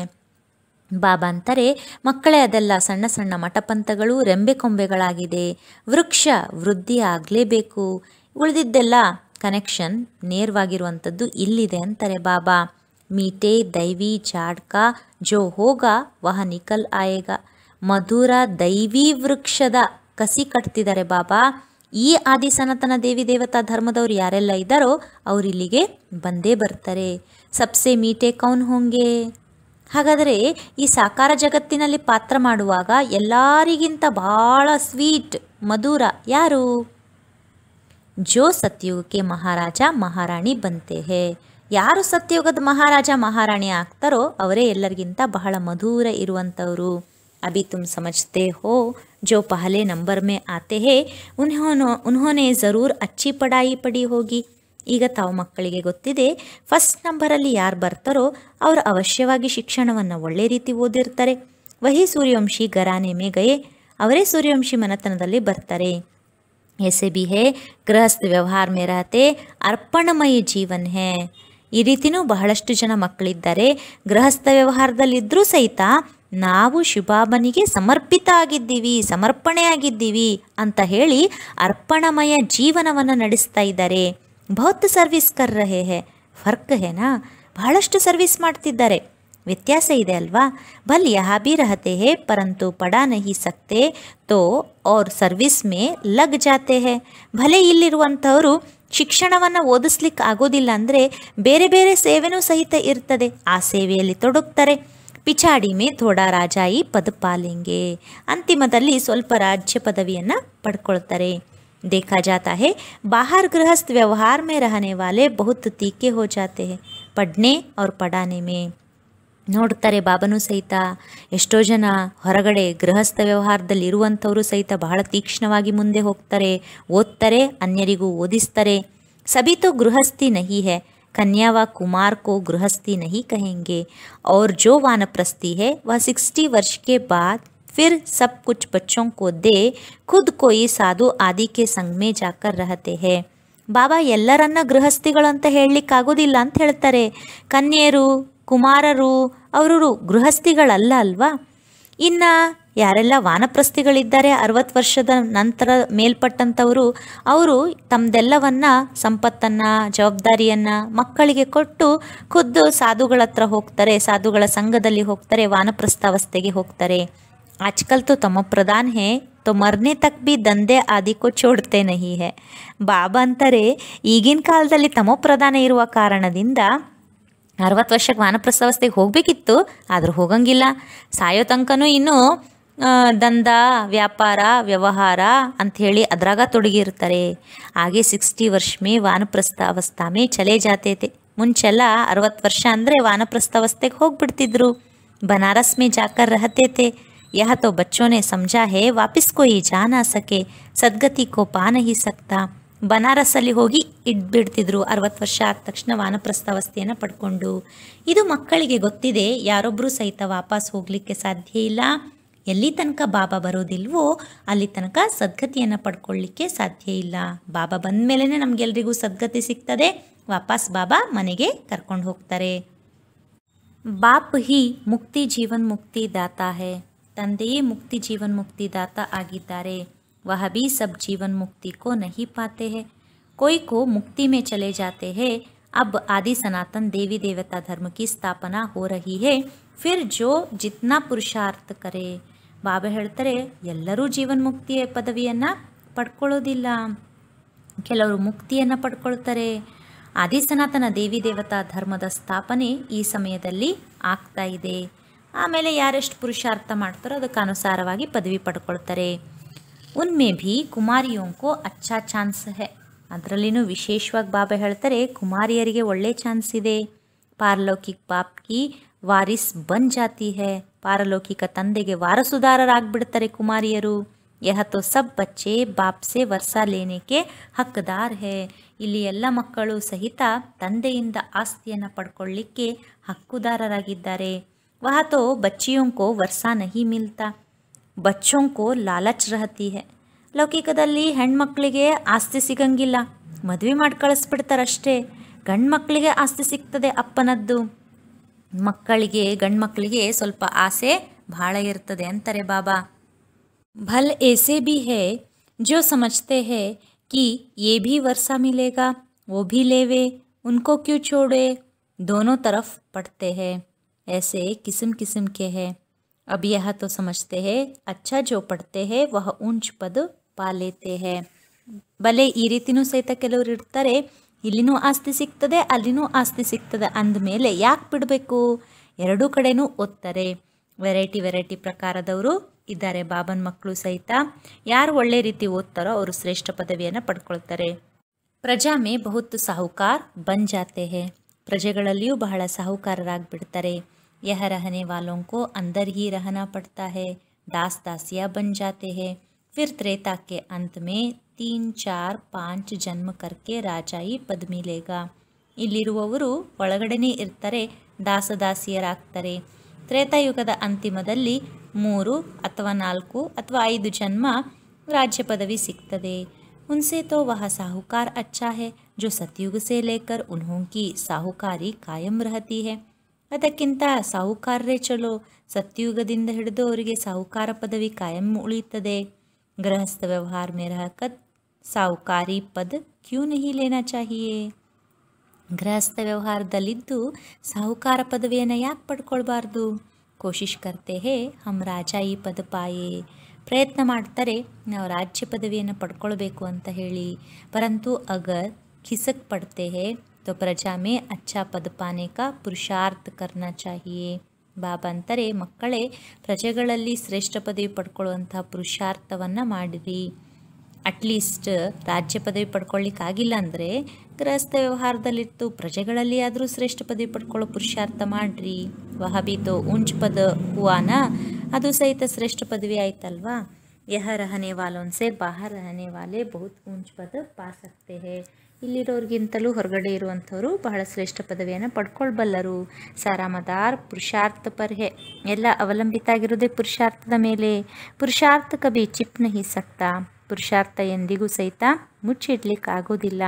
ಬಾಬಾ ಅಂತಾರೆ ಮಕ್ಕಳೇ ಅದೆಲ್ಲ ಸಣ್ಣ ಸಣ್ಣ ಮಠಪಂಥಗಳು ರೆಂಬೆ ಕೊಂಬೆಗಳಾಗಿದೆ ವೃಕ್ಷ ವೃದ್ಧಿ ಆಗಲೇಬೇಕು ಉಳಿದಿದ್ದೆಲ್ಲ ಕನೆಕ್ಷನ್ ನೇರವಾಗಿರುವಂಥದ್ದು ಇಲ್ಲಿದೆ ಅಂತಾರೆ ಬಾಬಾ ಮೀಟೆ ದೈವಿ ಚಾಡ್ಕ ಜೋ ಹೋಗ ವಹ ನಿಕಲ್ ಆಯೇಗ ಮಧುರ ದೈವಿ ವೃಕ್ಷದ ಕಸಿ ಕಟ್ತಿದ್ದಾರೆ ಬಾಬಾ ಈ ಆದಿ ಸನಾತನ ದೇವಿ ದೇವತಾ ಧರ್ಮದವ್ರು ಯಾರೆಲ್ಲ ಇದ್ದಾರೋ ಅವ್ರು ಇಲ್ಲಿಗೆ ಬಂದೇ ಬರ್ತಾರೆ ಸಬ್ಸೆ ಮೀಟೆ ಕೌನ್ ಹೋಂಗೆ ಹಾಗಾದರೆ ಈ ಸಾಕಾರ ಜಗತ್ತಿನಲ್ಲಿ ಪಾತ್ರ ಮಾಡುವಾಗ ಎಲ್ಲರಿಗಿಂತ ಬಹಳ ಸ್ವೀಟ್ ಮಧುರ ಯಾರು ಜೋ ಸತ್ಯುಗಕ್ಕೆ ಮಹಾರಾಜ ಮಹಾರಾಣಿ ಬಂತೆ ಹೇ ಯಾರು ಸತ್ಯುಗದ ಮಹಾರಾಜ ಮಹಾರಾಣಿ ಆಗ್ತಾರೋ ಅವರೇ ಎಲ್ಲರಿಗಿಂತ ಬಹಳ ಮಧುರ ಇರುವಂಥವರು अभी तुम समझते हो जो पहले नंबर में आते हैं उन्होंने उन्होंने ज़रूर अच्छी पढ़ाई पढ़ी होगी ಈಗ ತಾವು ಮಕ್ಕಳಿಗೆ ಗೊತ್ತಿದೆ ಫಸ್ಟ್ ನಂಬರಲ್ಲಿ ಯಾರು ಬರ್ತಾರೋ ಅವರು ಅವಶ್ಯವಾಗಿ ಶಿಕ್ಷಣವನ್ನು ಒಳ್ಳೆ ರೀತಿ ಓದಿರ್ತಾರೆ ವಹಿ ಸೂರ್ಯವಂಶಿ ಗರಾನೆ ಮೇ ಗಯೆ ಅವರೇ ಸೂರ್ಯವಂಶಿ ಮನೆತನದಲ್ಲಿ ಬರ್ತಾರೆ ऐसे भी है गृहस्थ ವ್ಯವಹಾರ में रहते ಅರ್ಪಣಮಯ ಜೀವನ್ ಹೇ ಈ ರೀತಿನೂ ಬಹಳಷ್ಟು ಜನ ಮಕ್ಕಳಿದ್ದಾರೆ ಗೃಹಸ್ಥ ವ್ಯವಹಾರದಲ್ಲಿದ್ದರೂ ಸಹಿತ ನಾವು ಶಿವಬಾಬನಿಗೆ ಸಮರ್ಪಿತ ಆಗಿದ್ದೀವಿ ಸಮರ್ಪಣೆ ಆಗಿದ್ದೀವಿ ಅಂತ ಹೇಳಿ ಅರ್ಪಣಮಯ ಜೀವನವನ್ನು ನಡೆಸ್ತಾ ಇದ್ದಾರೆ ಬಹುತ್ ಸರ್ವಿಸ್ ಕರ್ ರಹೆ ಹೇ ಫರ್ಕ್ ಹೇನಾ ಬಹಳಷ್ಟು ಸರ್ವಿಸ್ ಮಾಡ್ತಿದ್ದಾರೆ ವ್ಯತ್ಯಾಸ ಇದೆ ಅಲ್ವಾ ಭಲ್ ಯಹಾ ಭಿ ರಹತೆ ಹೇ ಪರಂತು ಪಡಾ ನಹಿ ಸಕ್ತೆ ತೋ ಅವ್ರ ಸರ್ವಿಸ್ ಮೇ ಲಗ್ ಜಾತೆ ಹೇ ಭಲೆ ಇಲ್ಲಿರುವಂಥವರು ಶಿಕ್ಷಣವನ್ನು ಓದಿಸ್ಲಿಕ್ಕೆ ಆಗೋದಿಲ್ಲ ಅಂದರೆ ಬೇರೆ ಬೇರೆ ಸೇವೆನೂ ಸಹಿತ ಇರ್ತದೆ ಆ ಸೇವೆಯಲ್ಲಿ ತೊಡಗ್ತಾರೆ ಪಿಚಾಡಿ ಮೇ ಥೋಡಾ ರಾಜಾಯಿ ಪದ ಪಾಲೆಂಗೆ ಅಂತಿಮದಲ್ಲಿ ಸ್ವಲ್ಪ ರಾಜ್ಯ ಪದವಿಯನ್ನು ಪಡ್ಕೊಳ್ತಾರೆ देखा जाता है बाहर गृहस्थ व्यवहार में रहने वाले बहुत तीखे हो जाते हैं पढ़ने और पढ़ाने में ನೋಡ್ತಾರೆ ಬಾಬನೂ ಸಹಿತ ಎಷ್ಟೋ ಜನ ಹೊರಗಡೆ ಗೃಹಸ್ಥ ವ್ಯವಹಾರದಲ್ಲಿ ಇರುವಂಥವರು ಸಹಿತ ಬಹಳ ತೀಕ್ಷ್ಣವಾಗಿ ಮುಂದೆ ಹೋಗ್ತಾರೆ ಓದ್ತಾರೆ ಅನ್ಯರಿಗೂ ಓದಿಸ್ತಾರೆ ಸಭಿ तो गृहस्थी नहीं है कन्या व कुमार को गृहस्थी नहीं कहेंगे और जो वानप्रस्थी है वह सिक्सटी वर्ष के बाद फिर सब कुछ बच्चों को दे खुद कोई साधु आदि के संग में जाकर रहते हैं ಬಾಬಾ ಎಲ್ಲರನ್ನ ಗೃಹಸ್ಥಿಗಳು ಅಂತ ಹೇಳಲಿಕ್ಕಾಗೋದಿಲ್ಲ ಅಂತ ಹೇಳ್ತಾರೆ ಕನ್ಯೆಯರು ಕುಮಾರರು ಅವರು ಗೃಹಸ್ಥಿಗಳಲ್ಲ ಅಲ್ವಾ ಇನ್ನು ಯಾರೆಲ್ಲ ವಾನಪ್ರಸ್ಥಿಗಳಿದ್ದಾರೆ ಅರವತ್ತು ವರ್ಷದ ನಂತರ ಮೇಲ್ಪಟ್ಟಂಥವರು ಅವರು ತಮ್ಮದೆಲ್ಲವನ್ನ ಸಂಪತ್ತನ್ನು ಜವಾಬ್ದಾರಿಯನ್ನು ಮಕ್ಕಳಿಗೆ ಕೊಟ್ಟು ಖುದ್ದು ಸಾಧುಗಳ ಹತ್ರ ಹೋಗ್ತಾರೆ ಸಾಧುಗಳ ಸಂಘದಲ್ಲಿ ಹೋಗ್ತಾರೆ ವಾನಪ್ರಸ್ಥಾವಸ್ಥೆಗೆ ಹೋಗ್ತಾರೆ ಆಜ್ಕಲ್ ತೋ ತಮ ಪ್ರಧಾನ್ ಹೇ तो मरने तक भी ದಂಧೆ ಆದಿ ಕೋ छोड़ते नहीं है ಬಾಬಾ ಅಂತಾರೆ ಈಗಿನ ಕಾಲದಲ್ಲಿ ತಮೋಪ್ರಧಾನ ಇರುವ ಕಾರಣದಿಂದ ಅರವತ್ತು ವರ್ಷಕ್ಕೆ ವಾನಪ್ರಸ್ಥಾವಸ್ಥೆಗೆ ಹೋಗಬೇಕಿತ್ತು ಆದರೂ ಹೋಗಂಗಿಲ್ಲ ಸಾಯೋ ತನಕನೂ ಇನ್ನೂ ಆ, ದಂಧ ವ್ಯಾಪಾರ ವ್ಯವಹಾರ ಅಂಥೇಳಿ ಅದ್ರಾಗ ತೊಡಗಿರ್ತಾರೆ ಹಾಗೆ ಸಿಕ್ಸ್ಟಿ ವರ್ಷ ಮೇ ವಾನಪ್ರಸ್ಥ ಅವಸ್ಥಾ ಮೇ ಚಲೇ ಜಾತೆ ತೆ ಮುಂಚೆಲ್ಲ ಅರವತ್ತು ವರ್ಷ ಅಂದರೆ ವಾನಪ್ರಸ್ಥಾವಸ್ಥೆಗೆ ಹೋಗ್ಬಿಡ್ತಿದ್ರು बनारस में जाकर रहते थे यह तो बच्चों ने समझा है वापस कोई जा ना सके ಸದ್ಗತಿ ಕೋ ಪಾ ನಹಿ ಸಕ್ತಾ ಬನಾರಸ್ಸಲ್ಲಿ ಹೋಗಿ ಇಟ್ಬಿಡ್ತಿದ್ರು ಅರವತ್ತು ವರ್ಷ ಆದ ತಕ್ಷಣ ವಾನಪ್ರಸ್ಥಾವಸ್ಥೆಯನ್ನು ಪಡ್ಕೊಂಡು ಇದು ಮಕ್ಕಳಿಗೆ ಗೊತ್ತಿದೆ ಯಾರೊಬ್ಬರೂ ಸಹಿತ ವಾಪಸ್ ಹೋಗಲಿಕ್ಕೆ ಸಾಧ್ಯ ಇಲ್ಲ ಎಲ್ಲಿ ತನಕ ಬಾಬಾ ಬರೋದಿಲ್ವೋ ಅಲ್ಲಿ ತನಕ ಸದ್ಗತಿಯನ್ನು ಪಡ್ಕೊಳ್ಳಿಕ್ಕೆ ಸಾಧ್ಯ ಇಲ್ಲ ಬಾಬಾ ಬಂದ ಮೇಲೇ ನಮಗೆಲ್ರಿಗೂ ಸದ್ಗತಿ ಸಿಗ್ತದೆ ವಾಪಸ್ ಬಾಬಾ ಮನೆಗೆ ಕರ್ಕೊಂಡು ಹೋಗ್ತಾರೆ ಬಾಪ್ ಹಿ ಮುಕ್ತಿ ಜೀವನ್ ಮುಕ್ತಿ ದಾತಾ ಹೇ ತಂದೆಯೇ ಮುಕ್ತಿ ಜೀವನ್ ಮುಕ್ತಿ ದಾತ ಆಗಿದ್ದಾರೆ ವಹ भी सब जीवन मुक्ति को नहीं पाते हैं कोई को मुक्ति में चले जाते हैं अब आदि सनातन देवी देवता धर्म की स्थापना हो रही है फिर जो जितना पुरुषार्ಥ करे ಬಾಬಾ ಹೇಳ್ತಾರೆ ಎಲ್ಲರೂ ಜೀವನ್ ಮುಕ್ತಿಯ ಪದವಿಯನ್ನು ಪಡ್ಕೊಳ್ಳೋದಿಲ್ಲ ಕೆಲವರು ಮುಕ್ತಿಯನ್ನು ಪಡ್ಕೊಳ್ತಾರೆ ಆದಿ ಸನಾತನ ದೇವಿ ದೇವತಾ ಧರ್ಮದ ಸ್ಥಾಪನೆ ಈ ಸಮಯದಲ್ಲಿ ಆಗ್ತಾ ಇದೆ ಆಮೇಲೆ ಯಾರೆಷ್ಟು ಪುರುಷಾರ್ಥ ಮಾಡ್ತಾರೋ ಅದಕ್ಕೆ ಅನುಸಾರವಾಗಿ ಪದವಿ ಪಡ್ಕೊಳ್ತಾರೆ ಉನ್ಮೆ ಭಿ ಕುಮಾರಿಯೋಂಕೋ ಅಚ್ಚಾ ಚಾನ್ಸ್ ಹೇ ಅದರಲ್ಲಿನೂ ವಿಶೇಷವಾಗಿ ಬಾಬಾ ಹೇಳ್ತಾರೆ ಕುಮಾರಿಯರಿಗೆ ಒಳ್ಳೆ ಚಾನ್ಸ್ ಇದೆ ಪಾರಲೌಕಿಕ್ ಬಾಪ್ ಕಿ ವಾರಿಸ್ ಬನ್ ಜಾತಿ ಹೇ ಪಾರಲೌಕಿಕ ತಂದೆಗೆ ವಾರಸುದಾರರಾಗ್ಬಿಡ್ತಾರೆ ಕುಮಾರಿಯರು ಯಹ ತೋ ಸಬ್ ಬಚ್ಚೆ ಬಾಪ್ ಸೆ ವರ್ಷ ಲೇನೆಗೆ ಹಕ್ಕದಾರ್ ಹೇ ಇಲ್ಲಿ ಎಲ್ಲ ಮಕ್ಕಳು ಸಹಿತ ತಂದೆಯಿಂದ ಆಸ್ತಿಯನ್ನು ಪಡ್ಕೊಳ್ಳಿಕ್ಕೆ ಹಕ್ಕುದಾರರಾಗಿದ್ದಾರೆ ವಹ ತೋ ಬಚ್ಚಿಯೋಂಕೋ ವರ್ಷ ನಹಿ ಮಿಲ್ತಾ ಬಚ್ಚೋಂಕೋ ಲಾಲಚ್ ರಹತಿ ಹೇ ಲೌಕಿಕದಲ್ಲಿ ಹೆಣ್ಮಕ್ಳಿಗೆ ಆಸ್ತಿ ಸಿಗಂಗಿಲ್ಲ ಮದುವೆ ಮಾಡಿ ಕಳಿಸ್ಬಿಡ್ತಾರಷ್ಟೇ ಗಂಡು ಮಕ್ಕಳಿಗೆ ಆಸ್ತಿ ಸಿಗ್ತದೆ ಅಪ್ಪನದ್ದು ಮಕ್ಕಳಿಗೆ ಗಂಡು ಮಕ್ಕಳಿಗೆ ಸ್ವಲ್ಪ ಆಸೆ ಭಾಳ ಇರ್ತದೆ ಅಂತಾರೆ ಬಾಬಾ भल ऐसे भी है जो समझते हैं कि ये भी वर्षा मिलेगा वो भी लेवे उनको क्यों छोड़े दोनों तरफ पढ़ते हैं ऐसे किस्म किस्म के हैं अब यह तो समझते हैं अच्छा जो पढ़ते हैं वह ऊंच पद पा लेते हैं ಬಲೆ ಈ ರೀತಿನೂ ಸಹಿತ ಕೆಲವರು ಇರ್ತಾರೆ ಇಲ್ಲಿನೂ ಆಸ್ತಿ ಸಿಗ್ತದೆ ಅಲ್ಲಿನೂ ಆಸ್ತಿ ಸಿಗ್ತದೆ ಅಂದಮೇಲೆ ಯಾಕೆ ಬಿಡಬೇಕು ಎರಡೂ ಕಡೆನೂ ಓದ್ತಾರೆ ವೆರೈಟಿ ವೆರೈಟಿ ಪ್ರಕಾರದವರು ಇದ್ದಾರೆ ಬಾಬನ್ ಮಕ್ಕಳು ಸಹಿತ ಯಾರು ಒಳ್ಳೆ ರೀತಿ ಓದ್ತಾರೋ ಅವರು ಶ್ರೇಷ್ಠ ಪದವಿಯನ್ನು ಪಡ್ಕೊಳ್ತಾರೆ ಪ್ರಜಾ ಮೇ ಬಹುತ್ ಸಾಹುಕಾರ್ ಬನ್ ಜಾತೆ ಹೇ ಪ್ರಜೆಗಳಲ್ಲಿಯೂ ಬಹಳ ಸಾಹುಕಾರರಾಗ್ಬಿಡ್ತಾರೆ ಯಹ ರಹನೆ ವಾಲೋं को अंदर ही रहना पड़ता है दास दासिया बन जाते हैं फिर त्रेता के अंत में तीन चार पांच जन्म करके ರಾಜಾಯಿ ಪದ ಮಿಲೇಗಾ ಇಲ್ಲಿರುವವರು ಒಳಗಡೆನೇ ಇರ್ತಾರೆ ದಾಸದಾಸಿಯರಾಗ್ತಾರೆ ತ್ರೇತಾಯುಗದ ಅಂತಿಮದಲ್ಲಿ ಮೂರು ಅಥವಾ ನಾಲ್ಕು ಅಥವಾ ಐದು ಜನ್ಮ ರಾಜ್ಯ ಪದವಿ ಸಿಗ್ತದೆ उनसे तो वह साहूकार अच्छा है जो सतयुग से लेकर उन्हों की साहूकारी कायम रहती है ಅದಕ್ಕಿಂತ ಸಾಹುಕಾರರೇ ಚಲೋ ಸತ್ಯುಗದಿಂದ ಹಿಡಿದು ಅವರಿಗೆ ಸಾಹುಕಾರ ಪದವಿ ಕಾಯಂ ಉಳಿಯುತ್ತದೆ ಗೃಹಸ್ಥ ವ್ಯವಹಾರ में रहकर ಸಾಹುಕಾರಿ ಪದ ಕ್ಯೂ नहीं लेना चाहिए ಗೃಹಸ್ಥ ವ್ಯವಹಾರದಲ್ಲಿದ್ದು ಸಾಹುಕಾರ ಪದವಿಯನ್ನು ಯಾಕೆ ಪಡ್ಕೊಳ್ಬಾರ್ದು ಕೋಶಿಶ್ ಕರ್ತೆ ಹೇ ಹಮ್ ರಾಜ ಈ ಪದ ಪಾಯೆ ಪ್ರಯತ್ನ ಮಾಡ್ತಾರೆ ನಾವು ರಾಜ್ಯ ಪದವಿಯನ್ನು ಪಡ್ಕೊಳ್ಬೇಕು ಅಂತ ಹೇಳಿ ಪರಂತು ಅಗರ್ ಖಿಸಕ್ ಪಡ್ತೆ ಹೇ तो ಪ್ರಜಾ ಮೇ ಅಚ್ಚಾ ಪದ ಪಾನೆ ಕಾ ಪುರುಷಾರ್ಥ ಕರ್ನಾ ಚಾಹಿಯೇ ಬಾಬಾ ಅಂತಾರೆ ಮಕ್ಕಳೇ ಪ್ರಜೆಗಳಲ್ಲಿ ಶ್ರೇಷ್ಠ ಪದವಿ ಪಡ್ಕೊಳ್ಳುವಂತಹ ಪುರುಷಾರ್ಥವನ್ನು ಮಾಡಿರಿ ಅಟ್ಲೀಸ್ಟ್ ರಾಜ್ಯ ಪದವಿ ಪಡ್ಕೊಳ್ಳಿಕ್ಕಾಗಿಲ್ಲ ಅಂದರೆ ಗೃಹಸ್ಥ ವ್ಯವಹಾರದಲ್ಲಿತ್ತು ಪ್ರಜೆಗಳಲ್ಲಿ ಆದರೂ ಶ್ರೇಷ್ಠ ಪದವಿ ಪಡ್ಕೊಳ್ಳೋ ಪುರುಷಾರ್ಥ ಮಾಡ್ರಿ ವಹಬೀತೋ ಉಂಚ್ ಪದ ಹುವಾನ ಅದು ಸಹಿತ ಶ್ರೇಷ್ಠ ಪದವಿ ಆಯ್ತಲ್ವಾ ಯಹ ರಹನೆ ವಾಲೋನ್ಸೆ ಬಾಹರ್ ರಹನೆ ವಾಲೆ ಬಹುತ್ ಉಂಚ್ ಪದ ಪಾ ಸಕ್ತೆ ಹೇ ಇಲ್ಲಿರೋರಿಗಿಂತಲೂ ಹೊರಗಡೆ ಇರುವಂಥವರು ಬಹಳ ಶ್ರೇಷ್ಠ ಪದವಿಯನ್ನು ಪಡ್ಕೊಳ್ಬಲ್ಲರು ಸಾರಾಮದಾರ್ ಪುರುಷಾರ್ಥ ಪರ್ ಹೇ ಎಲ್ಲ ಅವಲಂಬಿತ ಆಗಿರೋದೇ ಪುರುಷಾರ್ಥದ ಮೇಲೆ ಪುರುಷಾರ್ಥ ಕಬಿ ಚಿಪ್ ನಹಿ ಸಕ್ತಾ ಪುರುಷಾರ್ಥ ಎಂದಿಗೂ ಸಹಿತ ಮುಚ್ಚಿಡ್ಲಿಕ್ಕೆ ಆಗೋದಿಲ್ಲ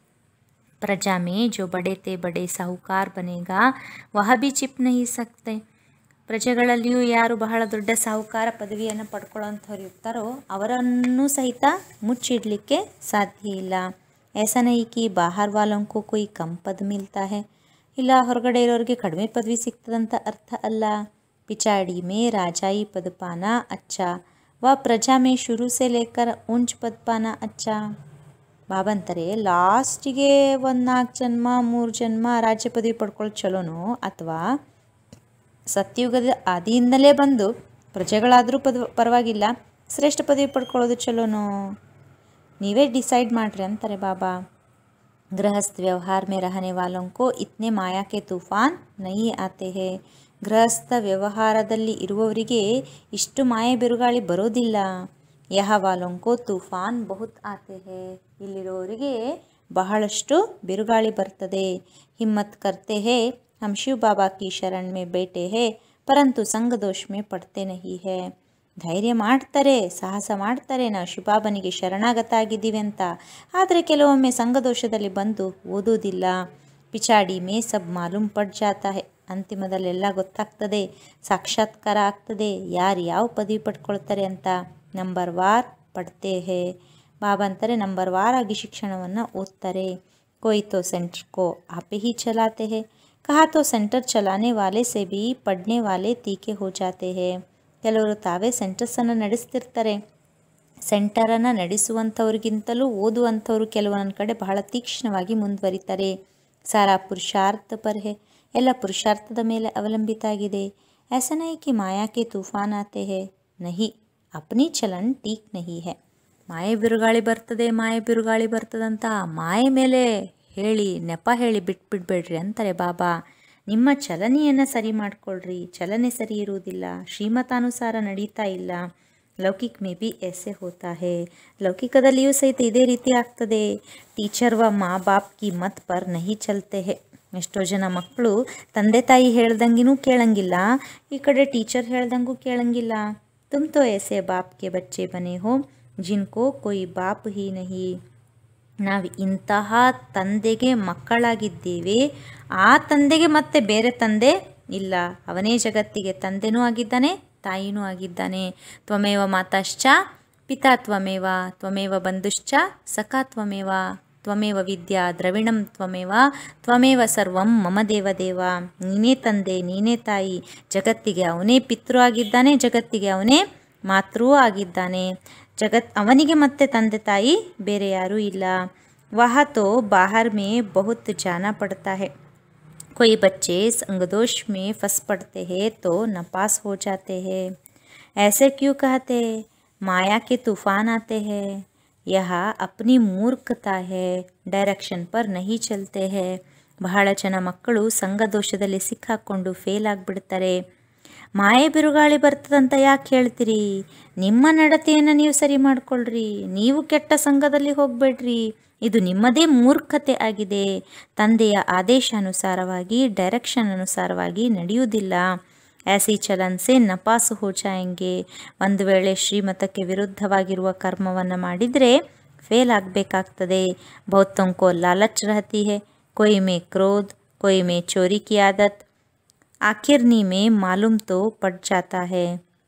प्रजा में जो बड़े थे बड़े साहूकार बनेगा वह भी ಚಿಪ್ नहीं सकते ಪ್ರಜೆಗಳಲ್ಲಿಯೂ ಯಾರು ಬಹಳ ದೊಡ್ಡ ಸಾಹುಕಾರ ಪದವಿಯನ್ನು ಪಡ್ಕೊಳ್ಳೋಂಥವ್ರು ಇರ್ತಾರೋ ಅವರನ್ನು ಸಹಿತ ಮುಚ್ಚಿಡಲಿಕ್ಕೆ ಸಾಧ್ಯ ಇಲ್ಲ ऐसा नहीं कि बाहर वालों को कोई कम पद मिलता है ಇಲ್ಲ ಹೊರಗಡೆ ಇರೋರಿಗೆ ಕಡಿಮೆ ಪದವಿ ಸಿಗ್ತದಂತ ಅರ್ಥ ಅಲ್ಲ ಪಿಚಾಡಿ ಮೇ ರಾಜಾಯಿ ಪದಪಾನ ಅಚ್ಚ व प्रजा में शुरू से लेकर ऊंच पद पाना अच्छा ಬಾಬಂತಾರೆ ಲಾಸ್ಟಿಗೆ ಒಂದು ನಾಲ್ಕು ಜನ್ಮ ಮೂರು ಜನ್ಮ ರಾಜ್ಯ ಪದವಿ ಪಡ್ಕೊಳ್ಳೋದು ಚಲೋನೋ ಅಥವಾ ಸತ್ಯುಗದ ಆದಿಯಿಂದಲೇ ಬಂದು ಪ್ರಜೆಗಳಾದರೂ ಪದ ಪರವಾಗಿಲ್ಲ ಶ್ರೇಷ್ಠ ಪದವಿ ಪಡ್ಕೊಳ್ಳೋದು ಚಲೋನೋ ನೀವೇ ಡಿಸೈಡ್ ಮಾಡ್ರಿ ಅಂತಾರೆ ಬಾಬಾ गृहस्थ व्यवहार में रहने वालों को इतने माया के तूफान नहीं आते हैं ಗೃಹಸ್ಥ ವ್ಯವಹಾರದಲ್ಲಿ ಇರುವವರಿಗೆ ಇಷ್ಟು ಮಾಯೆ ಬಿರುಗಾಳಿ ಬರೋದಿಲ್ಲ ಯಹ ವಾಲೊಂಕೋ ತೂಫಾನ್ ಬಹುತ್ ಆತೆ ಹೇ ಇಲ್ಲಿರೋರಿಗೆ ಬಹಳಷ್ಟು ಬಿರುಗಾಳಿ ಬರ್ತದೆ ಹಿಮ್ಮತ್ ಕರ್ತೆ ಹೇ ಹಮ್ ಶಿವ ಬಾಬಾ ಕಿ ಶರಣ್ ಮೇ ಬೇಟೆ ಹೇ ಪರಂತು ಸಂಘ ದೋಷ್ ಮೇ ಪಡ್ತೆ ನಹಿ ಹೇ ಧೈರ್ಯ ಮಾಡ್ತಾರೆ ಸಾಹಸ ಮಾಡ್ತಾರೆ ನಾವು ಶಿವಬಾಬನಿಗೆ ಶರಣಾಗತ ಆಗಿದ್ದೀವಿ ಅಂತ ಆದರೆ ಕೆಲವೊಮ್ಮೆ ಸಂಘದೋಷದಲ್ಲಿ ಬಂದು ಓದೋದಿಲ್ಲ ಪಿಚಾಡಿ ಮೇ ಸಬ್ ಮಾಲೂಮ್ ಪಡ್ ಜಾತಾ ಹೇ ಅಂತಿಮದಲ್ಲೆಲ್ಲ ಗೊತ್ತಾಗ್ತದೆ ಸಾಕ್ಷಾತ್ಕಾರ ಆಗ್ತದೆ ಯಾರು ಯಾವ ಪದವಿ ಪಡ್ಕೊಳ್ತಾರೆ ಅಂತ ನಂಬರ್ ವಾರ್ ಪಡ್ತೇ ಹೇ ಬಾಬಾ ಅಂತಾರೆ ನಂಬರ್ ವಾರ್ ಆಗಿ ಶಿಕ್ಷಣವನ್ನು ಓದ್ತಾರೆ कोई तो सेंटर को आप ही चलाते हैं कहा तो सेंटर चलाने वाले से भी पढ़ने वाले तीखे हो जाते हैं ಕೆಲವರು ತಾವೇ ಸೆಂಟರ್ಸನ್ನು ನಡೆಸ್ತಿರ್ತಾರೆ ಸೆಂಟರನ್ನು ನಡೆಸುವಂಥವ್ರಿಗಿಂತಲೂ ಓದುವಂಥವ್ರು ಕೆಲವೊಂದು ಕಡೆ ಬಹಳ ತೀಕ್ಷ್ಣವಾಗಿ ಮುಂದುವರಿತಾರೆ ಸಾರಾ ಪುರುಷಾರ್ಥ ಪರ್ ಹೇ ಎಲ್ಲ ಪುರುಷಾರ್ಥದ ಮೇಲೆ ಅವಲಂಬಿತ ಆಗಿದೆ ऐसा नहीं कि माया के तूफान आते हैं नहीं अपनी ಚಲನ್ ಟೀಕ್ ನಹಿ ಹೇ ಮಾಯೆ ಬಿರುಗಾಳಿ ಬರ್ತದೆ ಮಾಯೆ ಬಿರುಗಾಳಿ ಬರ್ತದಂತ ಮಾಯೆ ಮೇಲೆ ಹೇಳಿ ನೆಪ ಹೇಳಿ ಬಿಟ್ಬಿಡ್ಬೇಡ್ರಿ ಅಂತಾರೆ ಬಾಬಾ ನಿಮ್ಮ ಚಲನೆಯನ್ನು ಸರಿ ಮಾಡ್ಕೊಳ್ರಿ ಚಲನೆ ಸರಿ ಇರುವುದಿಲ್ಲ ಶ್ರೀಮತಾನುಸಾರ ನಡೀತಾ ಇಲ್ಲ ಲೌಕಿಕ್ ಮೇ ಬಿ ಎಸೆ ಹೋತಾ ಹೇ ಲೌಕಿಕದಲ್ಲಿಯೂ ಸಹಿತ ಇದೇ ರೀತಿ ಆಗ್ತದೆ ಟೀಚರ್ ವ ಮಾ ಬಾಪ್ ಕಿ ಮತ್ ಪರ್ ನಹಿ ಚಲ್ತೆ ಹೇ ಎಷ್ಟೋ ಜನ ಮಕ್ಕಳು ತಂದೆ ತಾಯಿ ಹೇಳ್ದಂಗಿನೂ ಕೇಳಂಗಿಲ್ಲ ಈ ಕಡೆ ಟೀಚರ್ ಹೇಳ್ದಂಗೂ ಕೇಳಂಗಿಲ್ಲ ತುಮ್ ತೋ ಎಸೆ ಬಾಪ್ ಕೆ ಬಚ್ಚೆ ಬನೆ ಹೋ ಜಿನ್ಕೋ ಕೊಯ್ ಬಾಪ್ ಹಿ ನಹಿ ನಾವು ಇಂತಹ ತಂದೆಗೆ ಮಕ್ಕಳಾಗಿದ್ದೇವೆ ಆ ತಂದೆಗೆ ಮತ್ತೆ ಬೇರೆ ತಂದೆ ಇಲ್ಲ ಅವನೇ ಜಗತ್ತಿಗೆ ತಂದೆನೂ ಆಗಿದ್ದಾನೆ ತಾಯಿನೂ ಆಗಿದ್ದಾನೆ ತ್ವಮೇವ ಮಾತಾಶ್ಚ ಪಿತಾ ತ್ವಮೇವ ತ್ವಮೇವ ಬಂಧುಶ್ಚ ಸಖಾ ತ್ವಮೇವ ತ್ವಮೇವ ವಿದ್ಯಾ ದ್ರವಿಣಂ ತ್ವಮೇವ ತ್ವಮೇವ ಸರ್ವಂ ಮಮ ದೇವ ದೇವ ನೀನೇ ತಂದೆ ನೀನೇ ತಾಯಿ ಜಗತ್ತಿಗೆ ಅವನೇ ಪಿತೃ ಆಗಿದ್ದಾನೆ ಜಗತ್ತಿಗೆ ಅವನೇ ಮಾತೃ ಆಗಿದ್ದಾನೆ ಜಗತ್ ಅವನಿಗೆ ಮತ್ತೆ ತಂದೆ ತಾಯಿ ಬೇರೆ ಯಾರೂ ಇಲ್ಲ वह तो बाहर में बहुत जाना पड़ता है कोई बच्चे संगदोष में फंस पड़ते हैं तो नपास हो जाते हैं ऐसे क्यों कहते माया के तूफान आते हैं यह अपनी मूर्खता है डायरेक्शन पर नहीं चलते हैं ಬಹಳ ಜನ ಮಕ್ಕಳು ಸಂಘದೋಷದಲ್ಲಿ ಸಿಕ್ಕಾಕೊಂಡು ಫೇಲ್ ಆಗಿಬಿಡ್ತಾರೆ ಮಾಯೆ ಬಿರುಗಾಳಿ ಬರ್ತದಂತ ಯಾಕೆ ಹೇಳ್ತೀರಿ ನಿಮ್ಮ ನಡತೆಯನ್ನು ನೀವು ಸರಿ ಮಾಡ್ಕೊಳ್ರಿ ನೀವು ಕೆಟ್ಟ ಸಂಘದಲ್ಲಿ ಹೋಗಬೇಡ್ರಿ ಇದು ನಿಮ್ಮದೇ ಮೂರ್ಖತೆ ಆಗಿದೆ ತಂದೆಯ ಆದೇಶಾನುಸಾರವಾಗಿ ಡೈರೆಕ್ಷನ್ ಅನುಸಾರವಾಗಿ ನಡೆಯುವುದಿಲ್ಲ ಆ್ಯಸಿ ಚಲನ್ ಸೆ ನಪಾಸು ಹೋ ಜಾಯಂಗೆ ಒಂದು ವೇಳೆ ಶ್ರೀಮತಕ್ಕೆ ವಿರುದ್ಧವಾಗಿರುವ ಕರ್ಮವನ್ನು ಮಾಡಿದರೆ ಫೇಲ್ ಆಗಬೇಕಾಗ್ತದೆ ಬಹುತಂಕೋ ಲಾಲಚ್ ರಹತಿ ಹೇ कोई में क्रोध कोई में चोरी की आदत ಆಖಿರ್ನಿ ಮೇ ಮಾಲೂಮ್ ತೋ ಪಡ್ ಜಾತಾ ಹೇ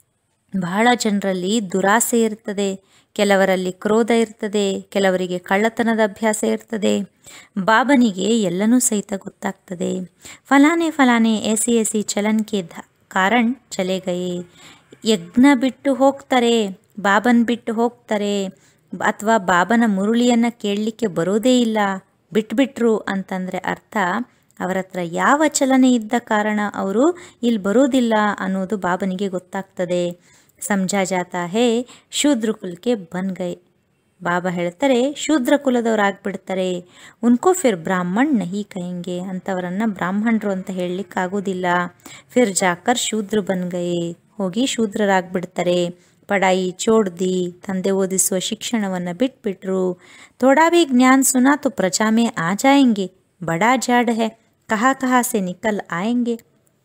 ಬಹಳ ಜನರಲ್ಲಿ ದುರಾಸೆ ಇರ್ತದೆ ಕೆಲವರಲ್ಲಿ ಕ್ರೋಧ ಇರ್ತದೆ ಕೆಲವರಿಗೆ ಕಳ್ಳತನದ ಅಭ್ಯಾಸ ಇರ್ತದೆ ಬಾಬನಿಗೆ ಎಲ್ಲನೂ ಸಹಿತ ಗೊತ್ತಾಗ್ತದೆ ಫಲಾನೆ ಫಲಾನೆ ಎಸಿ ಎಸಿ ಚಲನ್ಕೆ ಧ ಕಾರಣ್ ಚಲೆ ಗಯೇ ಯಜ್ಞ ಬಿಟ್ಟು ಹೋಗ್ತಾರೆ ಬಾಬನ್ ಬಿಟ್ಟು ಹೋಗ್ತಾರೆ ಅಥವಾ ಬಾಬನ ಮುರುಳಿಯನ್ನು ಕೇಳಲಿಕ್ಕೆ ಬರೋದೇ ಇಲ್ಲ ಬಿಟ್ಬಿಟ್ರು ಅಂತಂದರೆ ಅರ್ಥ ಅವರ ಹತ್ರ ಯಾವ ಚಲನೆ ಇದ್ದ ಕಾರಣ ಅವರು ಇಲ್ಲಿ ಬರೋದಿಲ್ಲ ಅನ್ನೋದು ಬಾಬನಿಗೆ ಗೊತ್ತಾಗ್ತದೆ ಸಮಜಾ ಜಾತಾ ಹೇ ಶೂದ್ರ ಕುಲಕ್ಕೆ ಬನ್ ಗೈ ಬಾಬಾ ಹೇಳ್ತಾರೆ ಶೂದ್ರ ಕುಲದವರಾಗ್ಬಿಡ್ತಾರೆ ಉನ್ಕೋ ಫಿರ್ ಬ್ರಾಹ್ಮಣ್ ನಹಿ ಕಹೆಂಗೆ ಅಂಥವರನ್ನು ಬ್ರಾಹ್ಮಣರು ಅಂತ ಹೇಳಲಿಕ್ಕಾಗೋದಿಲ್ಲ ಫಿರ್ ಜಾಕರ್ ಶೂದ್ರ ಬನ್ ಗಯೇ ಹೋಗಿ ಶೂದ್ರರಾಗ್ಬಿಡ್ತಾರೆ ಪಡಾಯಿ ಚೋಡ್ದಿ ತಂದೆ ಓದಿಸುವ ಶಿಕ್ಷಣವನ್ನು ಬಿಟ್ಬಿಟ್ರು ಥೋಡಾ ಭಿ ಜ್ಞಾನ್ ಸುನಾ ತೋ ಪ್ರಜಾ ಮೇ ಆ ಜಾಯಂಗೆ ಬಡಾ ಜಾಡ್ ಹೇ ಕಹಾ ಕಹಾ ಸೆ ನಿಕಲ್ ಆಯಂಗೆ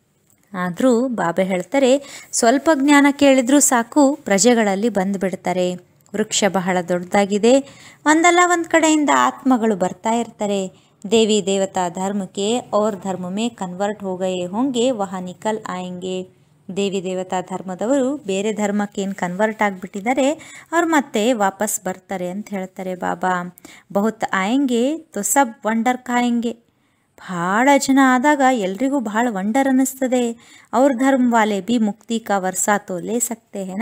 ಆದರೂ ಬಾಬಾ ಹೇಳ್ತಾರೆ ಸ್ವಲ್ಪ ಜ್ಞಾನ ಕೇಳಿದ್ರೂ ಸಾಕು ಪ್ರಜೆಗಳಲ್ಲಿ ಬಂದುಬಿಡ್ತಾರೆ ವೃಕ್ಷ ಬಹಳ ದೊಡ್ಡದಾಗಿದೆ ಒಂದಲ್ಲ ಒಂದು ಕಡೆಯಿಂದ ಆತ್ಮಗಳು ಬರ್ತಾ ಇರ್ತಾರೆ ದೇವಿ ದೇವತಾ ಧರ್ಮಕ್ಕೆ ಅವ್ರ ಧರ್ಮ ಮೇ ಕನ್ವರ್ಟ್ ಹೋಗಯೇ ಹೋಂಗೆ ವಹ ನಿಕಲ್ ಆಯಂಗೆ ದೇವಿ ದೇವತಾ ಧರ್ಮದವರು ಬೇರೆ ಧರ್ಮಕ್ಕೆ ಏನು ಕನ್ವರ್ಟ್ ಆಗಿಬಿಟ್ಟಿದ್ದಾರೆ ಅವ್ರು ಮತ್ತೆ ವಾಪಸ್ ಬರ್ತಾರೆ ಅಂತ ಹೇಳ್ತಾರೆ ಬಾಬಾ ಬಹುತ್ ಆಯಂಗೆ ತೊ ಸಬ್ ವಂಡರ್ ಕಾಯಂಗೆ ಭಾಳ ಜನ ಆದಾಗ ಎಲ್ರಿಗೂ ಭಾಳ ವಂಡರ್ ಅನ್ನಿಸ್ತದೆ ಅವ್ರ ಧರ್ಮ ವಾಲೆ ಬಿ ಮುಕ್ತಿ ಕಾ ವರ್ಸಾ ತೋ ಲೇ ಸಕ್ತೆ ಹೇನ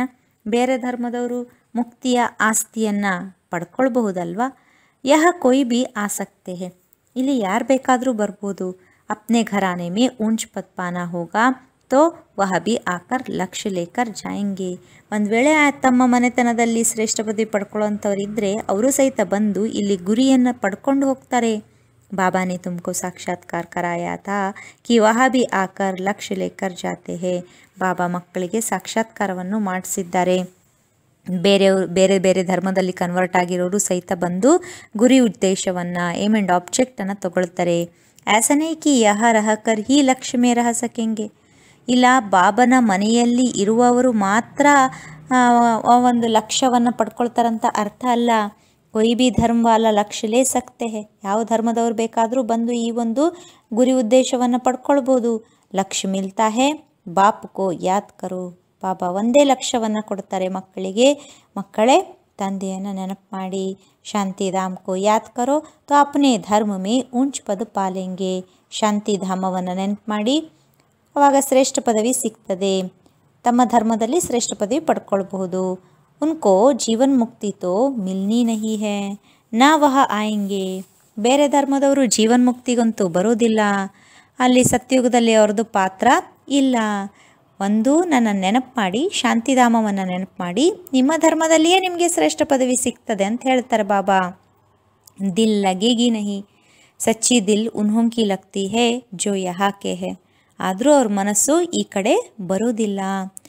ಬೇರೆ ಧರ್ಮದವರು ಮುಕ್ತಿಯ ಆಸ್ತಿಯನ್ನು ಪಡ್ಕೊಳ್ಬಹುದಲ್ವಾ ಯಹ ಕೊಯ್ ಬಿ ಆಸಕ್ತೆ ಹೇ ಇಲ್ಲಿ ಯಾರು ಬೇಕಾದರೂ ಬರ್ಬೋದು ಅಪ್ನೆ ಘರಾನೆ ಮೇ ಊಂಚ್ ಪದ್ ಪಾನ ಹೋಗಾ ತೋ ವಹ ಬಿ ಆಕರ್ ಲಕ್ಷ್ಯ ಲೇಕರ್ ಜಾಯಂಗೆ ಒಂದು ವೇಳೆ ಆ ತಮ್ಮ ಮನೆತನದಲ್ಲಿ ಶ್ರೇಷ್ಠ ಪದವಿ ಪಡ್ಕೊಳ್ಳೋಂಥವ್ರು ಇದ್ದರೆ ಅವರು ಸಹಿತ ಬಂದು ಇಲ್ಲಿ ಗುರಿಯನ್ನು ಪಡ್ಕೊಂಡು ಹೋಗ್ತಾರೆ बाबा ने तुमको साक्षात्कार कराया था कि वह भी आकर लक्ष्य लेकर जाते हैं ಬಾಬಾ ಮಕ್ಕಳಿಗೆ ಸಾಕ್ಷಾತ್ಕಾರವನ್ನು ಮಾಡಿಸಿದ್ದಾರೆ ಬೇರೆಯವರು ಬೇರೆ ಬೇರೆ ಧರ್ಮದಲ್ಲಿ ಕನ್ವರ್ಟ್ ಆಗಿರೋರು ಸಹಿತ ಬಂದು ಗುರಿ ಉದ್ದೇಶವನ್ನು ಏಮ್ ಆ್ಯಂಡ್ ಆಬ್ಜೆಕ್ಟನ್ನು ತಗೊಳ್ತಾರೆ ಆಸನೇ ಕಿ ಯಹ ರಹಕರ್ ಹಿ ಲಕ್ಷ್ಯ ಮೇ ರಹ ಸಕೆಂಗೆ ಇಲ್ಲ ಬಾಬನ ಮನೆಯಲ್ಲಿ ಇರುವವರು ಮಾತ್ರ ಆ, ಆ ಒಂದು ಲಕ್ಷ್ಯವನ್ನು ಪಡ್ಕೊಳ್ತಾರಂತ ಅರ್ಥ ಅಲ್ಲ ಕೊಯ್ ಬಿ ಧರ್ಮ ವಾಲ ಲಕ್ಷ್ಯ ಲೇ ಸಕ್ತೆ ಹೇ ಯಾವ ಧರ್ಮದವ್ರು ಬೇಕಾದರೂ ಬಂದು ಈ ಒಂದು ಗುರಿ ಉದ್ದೇಶವನ್ನು ಪಡ್ಕೊಳ್ಬೋದು ಲಕ್ಷ್ಯ ಮಿಲ್ತಾ ಹೇ ಬಾಪ್ ಕೋ ಯಾದ್ ಕರೋ ಬಾಬಾ ಒಂದೇ ಲಕ್ಷ್ಯವನ್ನು ಕೊಡ್ತಾರೆ ಮಕ್ಕಳಿಗೆ ಮಕ್ಕಳೇ ತಂದೆಯನ್ನು ನೆನಪು ಮಾಡಿ ಶಾಂತಿಧಾಮ್ ಕೋ ಯಾದ್ ಕರೋ ತೋ ಅಪ್ನೇ ಧರ್ಮ ಮೇ ಊಂಚ್ ಪದ ಪಾಲೆಂಗೆ ಶಾಂತಿಧಾಮವನ್ನು ನೆನಪು ಮಾಡಿ ಅವಾಗ ಶ್ರೇಷ್ಠ ಪದವಿ ಸಿಗ್ತದೆ ತಮ್ಮ ಧರ್ಮದಲ್ಲಿ ಶ್ರೇಷ್ಠ ಪದವಿ ಪಡ್ಕೊಳ್ಬಹುದು ಉನ್ಕೋ ಜೀವನ್ ಮುಕ್ತಿ ತೋ ಮಿಲ್ನಿ ನಹಿ ಹೇ ನಾ ವಹ ಆಯಂಗೆ ಬೇರೆ ಧರ್ಮದವರು ಜೀವನ್ ಮುಕ್ತಿಗಂತೂ ಬರೋದಿಲ್ಲ ಅಲ್ಲಿ ಸತ್ಯುಗದಲ್ಲಿ ಅವ್ರದ್ದು ಪಾತ್ರ ಇಲ್ಲ ಒಂದು ನನ್ನ ನೆನಪು ಮಾಡಿ ಶಾಂತಿಧಾಮವನ್ನು ನೆನಪು ಮಾಡಿ ನಿಮ್ಮ ಧರ್ಮದಲ್ಲಿಯೇ ನಿಮಗೆ ಶ್ರೇಷ್ಠ ಪದವಿ ಸಿಗ್ತದೆ ಅಂತ ಹೇಳ್ತಾರೆ ಬಾಬಾ ದಿಲ್ ಲಗೇಗಿ ನಹಿ ಸಚ್ಚಿ ದಿಲ್ ಉನ್ಹೋಂಕಿ ಲಗ್ತಿ ಹೇ ಜೋ ಯಹಾ ಕೆ ಹೇ ಆದರೂ ಅವ್ರ ಮನಸ್ಸು ಈ ಕಡೆ ಬರೋದಿಲ್ಲ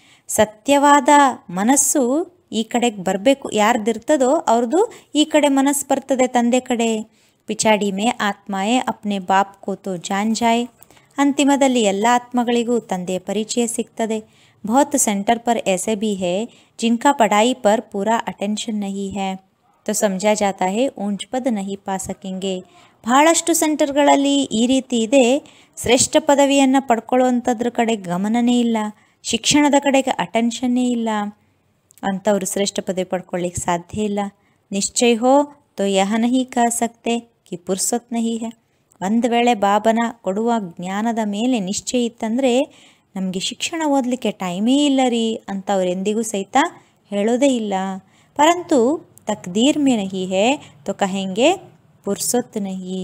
ಸತ್ಯವಾದ ಮನಸ್ಸು ಈ ಕಡೆಗೆ ಬರಬೇಕು ಯಾರ್ದಿರ್ತದೋ ಅವ್ರದ್ದು ಈ ಕಡೆ ಮನಸ್ಸು ಬರ್ತದೆ ತಂದೆ ಕಡೆ ಪಿಚಾಡಿ ಮೇ ಆತ್ಮಾಯೇ ಅಪ್ನೆ ಬಾಪ್ ಕೋತೋ ಜಾನ್ ಜಾಯ್ ಅಂತಿಮದಲ್ಲಿ ಎಲ್ಲ ಆತ್ಮಗಳಿಗೂ ತಂದೆಯ ಪರಿಚಯ ಸಿಗ್ತದೆ बहुत सेंटर पर ऐसे भी है जिनका पढ़ाई पर पूरा अटेंशन नहीं है तो समझा जाता है ऊंच पद नहीं ಪಾ ಸಕೆಂಗೆ ಬಹಳಷ್ಟು ಸೆಂಟರ್ಗಳಲ್ಲಿ ಈ ರೀತಿ ಇದೆ ಶ್ರೇಷ್ಠ ಪದವಿಯನ್ನು ಪಡ್ಕೊಳ್ಳುವಂಥದ್ರ ಕಡೆ ಗಮನನೇ ಇಲ್ಲ ಶಿಕ್ಷಣದ ಕಡೆಗೆ ಅಟೆನ್ಷನ್ನೇ ಇಲ್ಲ ಅಂಥವ್ರು ಶ್ರೇಷ್ಠ ಪದವಿ ಪಡ್ಕೊಳ್ಳಿಕ್ಕೆ ಸಾಧ್ಯ ಇಲ್ಲ ನಿಶ್ಚಯ ಹೋ ತೋ ಯಹ ನಹಿ ಕಹ ಸಕ್ತೆ ಕಿ ಪುರ್ಸೊತ್ ನಹಿ ಹೇ ಒಂದು ವೇಳೆ ಬಾಬನ ಕೊಡುವ ಜ್ಞಾನದ ಮೇಲೆ ನಿಶ್ಚಯ ಇತ್ತಂದರೆ ನಮಗೆ ಶಿಕ್ಷಣ ಓದಲಿಕ್ಕೆ ಟೈಮೇ ಇಲ್ಲ ರೀ ಅಂತ ಅವ್ರು ಎಂದಿಗೂ ಸಹಿತ ಹೇಳೋದೇ ಇಲ್ಲ ಪರಂತು ತಕ್ದೀರ್ ಮೇ ನಹಿ ಹೇ ತೋ ಕಹೆಂಗೆ ಪುರ್ಸೊತ್ ನಹಿ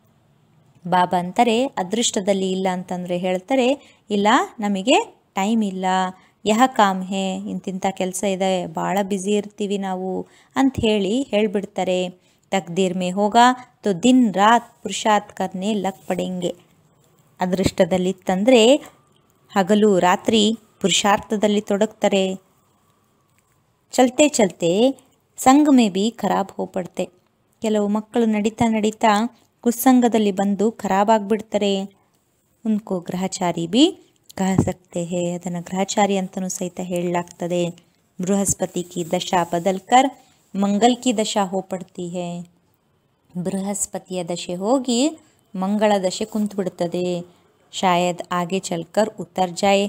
ಬಾಬಾ ಅಂತಾರೆ ಅದೃಷ್ಟದಲ್ಲಿ ಇಲ್ಲ ಅಂತಂದರೆ ಹೇಳ್ತಾರೆ ಇಲ್ಲ ನಮಗೆ ಟೈಮ್ ಇಲ್ಲ ಯಹ ಕಾಮ್ ಹೇ ಇಂತಿಂಥ ಕೆಲಸ ಇದೆ ಭಾಳ ಬ್ಯುಸಿ ಇರ್ತೀವಿ ನಾವು ಅಂತ ಹೇಳಿ ಹೇಳಿಬಿಡ್ತಾರೆ ತಕ್ದೀರ್ ಮೇ ಹೋಗ ತೋ ದಿನ್ ರಾತ್ ಪುರುಷಾತ್ ಕರ್ನೆ ಲಕ್ ಪಡೆಂಗೆ ಅದೃಷ್ಟದಲ್ಲಿತ್ತಂದರೆ ಹಗಲು ರಾತ್ರಿ ಪುರುಷಾರ್ಥದಲ್ಲಿ ತೊಡಗ್ತಾರೆ ಚಲ್ತೆ ಚಲ್ತೆ ಸಂಘ ಮೇ ಬಿ ಖರಾಬ್ ಹೋಗ್ಬಿಡ್ತೆ ಕೆಲವು ಮಕ್ಕಳು ನಡೀತಾ ನಡೀತಾ ಕುಸ್ಸಂಗದಲ್ಲಿ ಬಂದು ಖರಾಬ್ ಆಗಿಬಿಡ್ತಾರೆ ಉನ್ಕೋ ಗ್ರಹಚಾರಿ ಬಿ ಕಹ ಸಕ್ತೆ ಹೇ ಅದನ್ನು ಗ್ರಹಚಾರಿ ಅಂತಲೂ ಸಹಿತ ಹೇಳಲಾಗ್ತದೆ ಬೃಹಸ್ಪತಿ ಕಿ ದಶಾ ಬದಲ್ಕರ್ ಮಂಗಲ್ ಕಿ ದಶಾ ಹೋ ಪಡ್ತಿ ಹೇ ಬೃಹಸ್ಪತಿಯ ದಶೆ ಹೋಗಿ ಮಂಗಳ ದಶೆ ಕುಂತ್ಬಿಡ್ತದೆ ಶಾಯದ್ ಆಗೆ ಚಲ್ಕರ್ ಉತ್ತರ್ ಜಾಯ್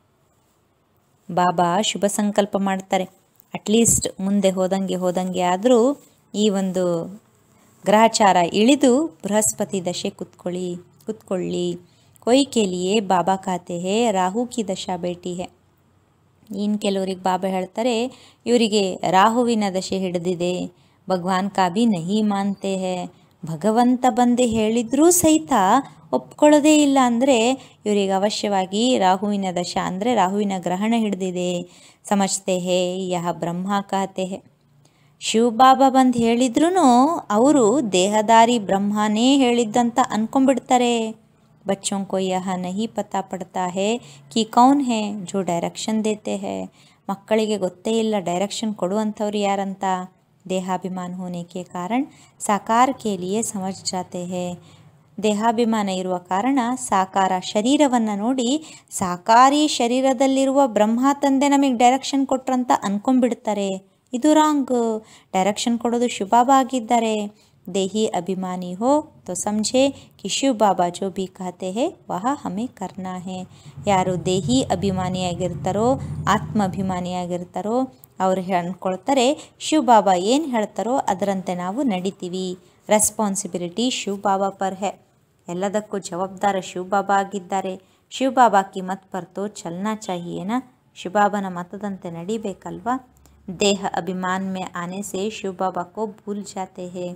ಬಾಬಾ ಶುಭ ಸಂಕಲ್ಪ ಮಾಡ್ತಾರೆ ಅಟ್ಲೀಸ್ಟ್ ಮುಂದೆ ಹೋದಂಗೆ ಹೋದಂಗೆ ಆದರೂ ಈ ಒಂದು ಗ್ರಹಚಾರ ಇಳಿದು ಬೃಹಸ್ಪತಿ ದಶೆ ಕುತ್ಕೊಳ್ಳಿ ಕುತ್ಕೊಳ್ಳಿ ಕೊಯ್ ಕೇಲಿಯೇ ಬಾಬಾ ಖಾತೆ ಹೇ ರಾಹು ಕಿ ದಶಾ ಬೇಟಿ ಹೇ ಇನ್ನು ಕೆಲವ್ರಿಗೆ ಬಾಬಾ ಹೇಳ್ತಾರೆ ಇವರಿಗೆ ರಾಹುವಿನ ದಶೆ ಹಿಡಿದಿದೆ ಭಗವಾನ್ ಕಾ ಬಿ ನಹಿ ಮಾನ್ತೆ ಹೇ ಭಗವಂತ ಬಂದು ಹೇಳಿದ್ರೂ ಸಹಿತ ಒಪ್ಕೊಳ್ಳೋದೇ ಇಲ್ಲ ಅಂದರೆ ಇವರಿಗೆ ಅವಶ್ಯವಾಗಿ ರಾಹುವಿನ ದಶ ಅಂದರೆ ರಾಹುವಿನ ಗ್ರಹಣ ಹಿಡಿದಿದೆ ಸಮಜ್ತೆ ಹೇ ಯಹ ಬ್ರಹ್ಮ ಕಹತೆ ಹೇ ಶಿವಬಾಬಾ ಬಂದು ಹೇಳಿದ್ರೂ ಅವರು ದೇಹದಾರಿ ಬ್ರಹ್ಮನೇ ಹೇಳಿದ್ದಂತ ಅನ್ಕೊಂಡ್ಬಿಡ್ತಾರೆ बच्चों को यह नहीं पता पड़ता है कि कौन है जो ಡೈರೆಕ್ಷನ್ ದೇತೆ ಹೇ ಮಕ್ಕಳಿಗೆ ಗೊತ್ತೇ ಇಲ್ಲ ಡೈರೆಕ್ಷನ್ ಕೊಡುವಂಥವ್ರು ಯಾರಂತ ದೇಹಾಭಿಮಾನ ಹೋನೆ ಕೆ ಕಾರಣ ಸಾಕಾರ ಕೆ ಲಿಯೇ ಸಮಜ್ ಜಾತೆ ಹೇ ದೇಹಾಭಿಮಾನ ಇರುವ ಕಾರಣ ಸಾಕಾರ ಶರೀರವನ್ನು ನೋಡಿ ಸಾಕಾರಿ ಶರೀರದಲ್ಲಿರುವ ಬ್ರಹ್ಮ ತಂದೆ ನಮಗೆ ಡೈರೆಕ್ಷನ್ ಕೊಟ್ರಂತ ಅನ್ಕೊಂಡ್ಬಿಡ್ತಾರೆ ಇದು ರಾಂಗ್ ಡೈರೆಕ್ಷನ್ ಕೊಡೋದು ಶಿವಬಾಬಾ ಆಗಿದ್ದಾರೆ ದೇಹಿ ಅಭಿಮಾನಿ ಹೋ ತೋ ಸಮझे कि ಶಿವ ಬಾಬಾ ಜೋ ಬಿ ಕಹತೆ ಹೇ ವಹ ಹಮೆ ಕರ್ನಾ ಹೇ ಯಾರು ದೇಹಿ ಅಭಿಮಾನಿಯಾಗಿರ್ತಾರೋ ಆತ್ಮ ಅಭಿಮಾನಿಯಾಗಿರ್ತಾರೋ ಅವ್ರು ಅಂದ್ಕೊಳ್ತಾರೆ ಶಿವ ಬಾಬಾ ಏನು ಹೇಳ್ತಾರೋ ಅದರಂತೆ ನಾವು ನಡಿತೀವಿ ರೆಸ್ಪಾನ್ಸಿಬಿಲಿಟಿ ಶಿವ ಬಾಬಾ ಪರ್ ಹೇ ಎಲ್ಲದಕ್ಕೂ ಜವಾಬ್ದಾರ ಶಿವ ಬಾಬಾ ಆಗಿದ್ದಾರೆ ಶಿವ ಬಾಬಾ ಕಿ ಮತ್ ಪರ್ತೋ ಚಲನಾ ಚಾಹಿಯೇನಾ ಶಿವಬಾಬನ ಮತದಂತೆ ನಡಿಬೇಕಲ್ವಾ देह अभिमान में आने से शिव बाबा को भूल जाते हैं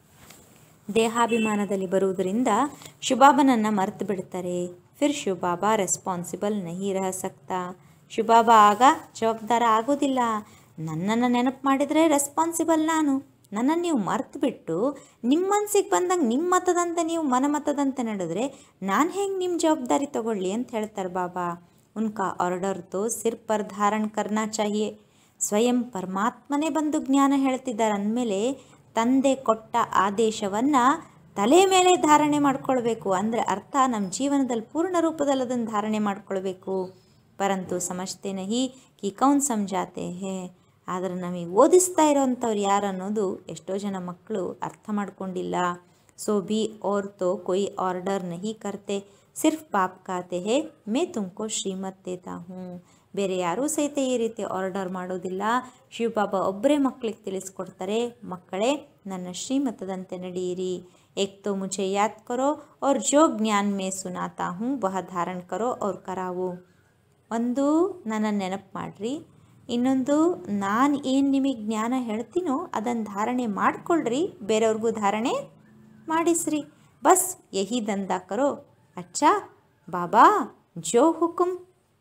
ದೇಹಾಭಿಮಾನದಲ್ಲಿ ಬರುವುದರಿಂದ ಶುಭಾಬನನ್ನು ಮರೆತು ಬಿಡ್ತಾರೆ ಫಿರ್ ಶಿವಬಾಬಾ ರೆಸ್ಪಾನ್ಸಿಬಲ್ ನಹಿ ರಹ ಸಕ್ತಾ ಶಿವಬಾಬಾ ಆಗ ಜವಾಬ್ದಾರ ಆಗೋದಿಲ್ಲ ನನ್ನನ್ನು ನೆನಪು ಮಾಡಿದರೆ ರೆಸ್ಪಾನ್ಸಿಬಲ್ ನಾನು ನನ್ನನ್ನು ನೀವು ಮರೆತು ಬಿಟ್ಟು ನಿಮ್ಮ ಮನಸ್ಸಿಗೆ ಬಂದಂಗೆ ನಿಮ್ಮ ಮತದಂತೆ ನೀವು ಮನಮತದಂತೆ ನಡೆದ್ರೆ ನಾನು ಹೆಂಗೆ ನಿಮ್ಮ ಜವಾಬ್ದಾರಿ ತಗೊಳ್ಳಿ ಅಂತ ಹೇಳ್ತಾರೆ ಬಾಬಾ ಉನ್ಕಾ ಆರ್ಡರ್ ತೋ ಸಿರ್ ಪರ್ ಧಾರಣ್ ಕರ್ನಾ ಚಾಹಿಯೇ ಸ್ವಯಂ ಪರಮಾತ್ಮನೇ ಬಂದು ಜ್ಞಾನ ಹೇಳ್ತಿದ್ದಾರೆ ಅಂದಮೇಲೆ ತಂದೆ ಕೊಟ್ಟ ಆದೇಶವನ್ನು ತಲೆ ಮೇಲೆ ಧಾರಣೆ ಮಾಡ್ಕೊಳ್ಬೇಕು ಅಂದರೆ ಅರ್ಥ ನಮ್ಮ ಜೀವನದಲ್ಲಿ ಪೂರ್ಣ ರೂಪದಲ್ಲಿ ಅದನ್ನು ಧಾರಣೆ ಮಾಡ್ಕೊಳ್ಬೇಕು ಪರಂತು ಸಮಜ್ತೆ ನಹಿ ಕಿ ಕೌನ್ ಸಮಜಾತೆ ಹೇ ಆದರೆ ನಮಗೆ ಓದಿಸ್ತಾ ಇರೋವಂಥವ್ರು ಯಾರು ಅನ್ನೋದು ಎಷ್ಟೋ ಜನ ಮಕ್ಕಳು ಅರ್ಥ ಮಾಡ್ಕೊಂಡಿಲ್ಲ ಸೊ ಬಿ और तो कोई ऑर्डर नहीं करते सिर्फ बाप कहते हैं मैं तुमको ಶ್ರೀಮತ್ ದೇತಾ ಹೂँ ಬೇರೆ ಯಾರೂ ಸಹಿತ ಈ ರೀತಿ ಆರ್ಡರ್ ಮಾಡೋದಿಲ್ಲ ಶಿವಬಾಬಾ ಒಬ್ಬರೇ ಮಕ್ಕಳಿಗೆ ತಿಳಿಸ್ಕೊಡ್ತಾರೆ ಮಕ್ಕಳೇ ನನ್ನ ಶ್ರೀಮತದಂತೆ ನಡೆಯಿರಿ ಏಕ್ ತೋ ಮುझे ಯಾದ್ ಕರೋ और जो ज्ञान में सुनाता हूँ वह धारण करो और करावೋ ಒಂದು ನನ್ನ ನೆನಪು ಮಾಡಿರಿ ಇನ್ನೊಂದು ನಾನು ಏನು ನಿಮಗೆ ಜ್ಞಾನ ಹೇಳ್ತೀನೋ ಅದನ್ನು ಧಾರಣೆ ಮಾಡಿಕೊಳ್ಳ್ರಿ ಬೇರೆಯವ್ರಿಗೂ ಧಾರಣೆ ಮಾಡಿಸ್ರಿ ಬಸ್ ಯಹಿ ದಂಧ ಕರೋ ಅಚ್ಚಾ ಬಾಬಾ ಜೋ ಹುಕುಮ್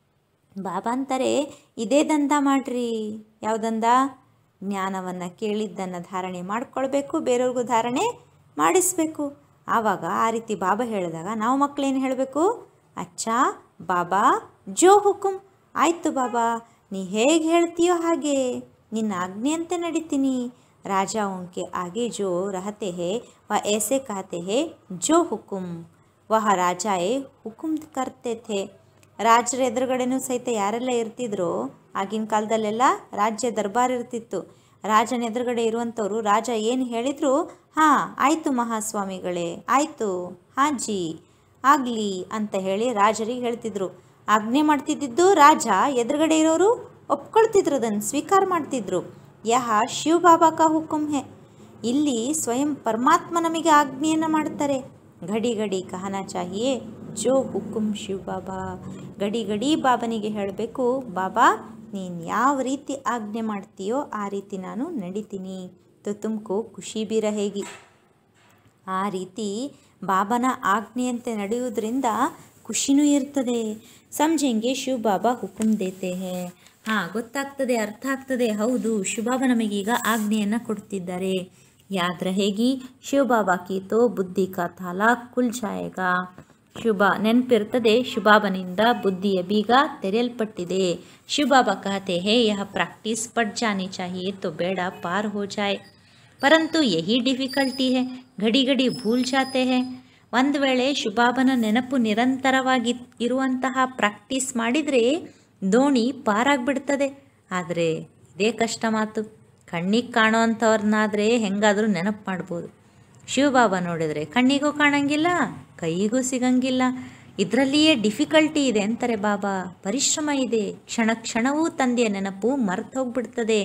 ಬಾಬಾ ಅಂತಾರೆ ಇದೇ ದಂಧ ಮಾಡ್ರಿ ಯಾವ ದಂಧ ಜ್ಞಾನವನ್ನು ಕೇಳಿದ್ದನ್ನು ಧಾರಣೆ ಮಾಡ್ಕೊಳ್ಬೇಕು ಬೇರೆಯವ್ರಿಗೂ ಧಾರಣೆ ಮಾಡಿಸ್ಬೇಕು ಆವಾಗ ಆ ರೀತಿ ಬಾಬಾ ಹೇಳಿದಾಗ ನಾವು ಮಕ್ಕಳೇನು ಹೇಳಬೇಕು ಅಚ್ಚಾ ಬಾಬಾ ಜೋ ಹುಕುಮ್ ಆಯಿತು ಬಾಬಾ ನೀ ಹೇಗೆ ಹೇಳ್ತೀಯೋ ಹಾಗೆ ನಿನ್ನ ಆಜ್ಞೆಯಂತೆ ನಡೀತೀನಿ ರಾಜ ಉನ್ಕೆ ಆಗೆ ಜೋ ರಹತೆ ಹೇ ವ ऐसे कहते हैं जो ಹುಕುಮ್ ವಹ ರಾಜಾಯೇ ಹುಕುಮ್ ಕರ್ತೆ ಥೇ ರಾಜರ ಎದುರುಗಡೆನೂ ಸಹಿತ ಯಾರೆಲ್ಲ ಇರ್ತಿದ್ರೋ ಆಗಿನ ಕಾಲದಲ್ಲೆಲ್ಲ ರಾಜ್ಯ ದರ್ಬಾರ್ ಇರ್ತಿತ್ತು ರಾಜನ ಎದುರುಗಡೆ ಇರುವಂಥವ್ರು ರಾಜ ಏನು ಹೇಳಿದ್ರು ಹಾಂ ಆಯಿತು ಮಹಾಸ್ವಾಮಿಗಳೇ ಆಯಿತು ಹಾಜಿ ಆಗಲಿ ಅಂತ ಹೇಳಿ ರಾಜರಿಗೆ ಹೇಳ್ತಿದ್ರು ಆಜ್ಞೆ ಮಾಡ್ತಿದ್ದಿದ್ದು ರಾಜ ಎದುರುಗಡೆ ಇರೋರು ಒಪ್ಕೊಳ್ತಿದ್ರು ಅದನ್ನು ಸ್ವೀಕಾರ ಮಾಡ್ತಿದ್ರು ಯಹ ಶಿವ ಬಾಬಾ ಕಾ ಹುಕುಮ್ ಹೇ ಇಲ್ಲಿ ಸ್ವಯಂ ಪರಮಾತ್ಮ ನಮಗೆ ಆಜ್ಞೆಯನ್ನು ಮಾಡ್ತಾರೆ ಗಡಿ ಗಡಿ ಕಹನಾ ಚಾಹಿಯೇ ಜೋ ಹುಕುಮ್ ಶಿವ ಬಾಬಾ ಗಡಿ ಗಡಿ ಬಾಬನಿಗೆ ಹೇಳಬೇಕು ಬಾಬಾ ನೀನು ಯಾವ ರೀತಿ ಆಜ್ಞೆ ಮಾಡ್ತೀಯೋ ಆ ರೀತಿ ನಾನು ನಡಿತೀನಿ ತೋ ತುಮಕು ಖುಷಿ ಬಿ ರಹೇಗಿ ಆ ರೀತಿ ಬಾಬನ ಆಜ್ಞೆಯಂತೆ ನಡೆಯುವುದರಿಂದ ಖುಷಿನೂ ಇರ್ತದೆ ಸಮझेंगे ಶಿವ ಬಾಬಾ ಹುಕುಮ್ ದೇತೆ ಹೇ ಹಾಂ ಗೊತ್ತಾಗ್ತದೆ ಅರ್ಥ ಆಗ್ತದೆ ಹೌದು ಶಿವಬಾಬಾ ನಮಗೀಗ ಆಜ್ಞೆಯನ್ನು ಕೊಡ್ತಿದ್ದಾರೆ ಯಾದ್ ರಹೇಗಿ ಶಿವಬಾಬಾ ಕಿ ತೋ ಬುದ್ಧಿ ಕಾ ತಾಲಾ ಕುಲ್ ಜಾಯೇಗಾ ಶುಭ ನೆನಪಿರ್ತದೆ ಶುಭಾಬನಿಂದ ಬುದ್ಧಿಯ ಬೀಗ ತೆರೆಯಲ್ಪಟ್ಟಿದೆ ಶಿವಬಾಬಾ ಕಹತೆ ಹೇ ಯಹ ಪ್ರಾಕ್ಟೀಸ್ ಪಟ್ ಜಾನಿ ಚಾಹಿಯೇ ತೋ ಬೇಡ ಪಾರ್ ಹೋ ಜಾಯ್ ಪರಂತು ಯಹಿ ಡಿಫಿಕಲ್ಟಿ ಹೇ ಘಡಿ ಘಡಿ ಭೂಲ್ ಜಾತೆ ಹೇ ಒಂದು ವೇಳೆ ಶುಭಾಬನ ನೆನಪು ನಿರಂತರವಾಗಿ ಇರುವಂತಹ ಪ್ರಾಕ್ಟೀಸ್ ಮಾಡಿದರೆ ದೋಣಿ ಪಾರಾಗ್ಬಿಡ್ತದೆ ಆದರೆ ಇದೇ ಕಷ್ಟ ಮಾತು ಕಣ್ಣಿಗೆ ಕಾಣೋವಂಥವ್ರನ್ನಾದರೆ ಹೆಂಗಾದರೂ ನೆನಪು ಮಾಡ್ಬೋದು ಶಿವಬಾಬಾ ನೋಡಿದರೆ ಕಣ್ಣಿಗೂ ಕಾಣಂಗಿಲ್ಲ ಕೈಗೂ ಸಿಗಂಗಿಲ್ಲ ಇದರಲ್ಲಿಯೇ ಡಿಫಿಕಲ್ಟಿ ಇದೆ ಅಂತಾರೆ ಬಾಬಾ ಪರಿಶ್ರಮ ಇದೆ ಕ್ಷಣ ಕ್ಷಣವೂ ತಂದೆಯ ನೆನಪು ಮರ್ತು ಹೋಗ್ಬಿಡ್ತದೆ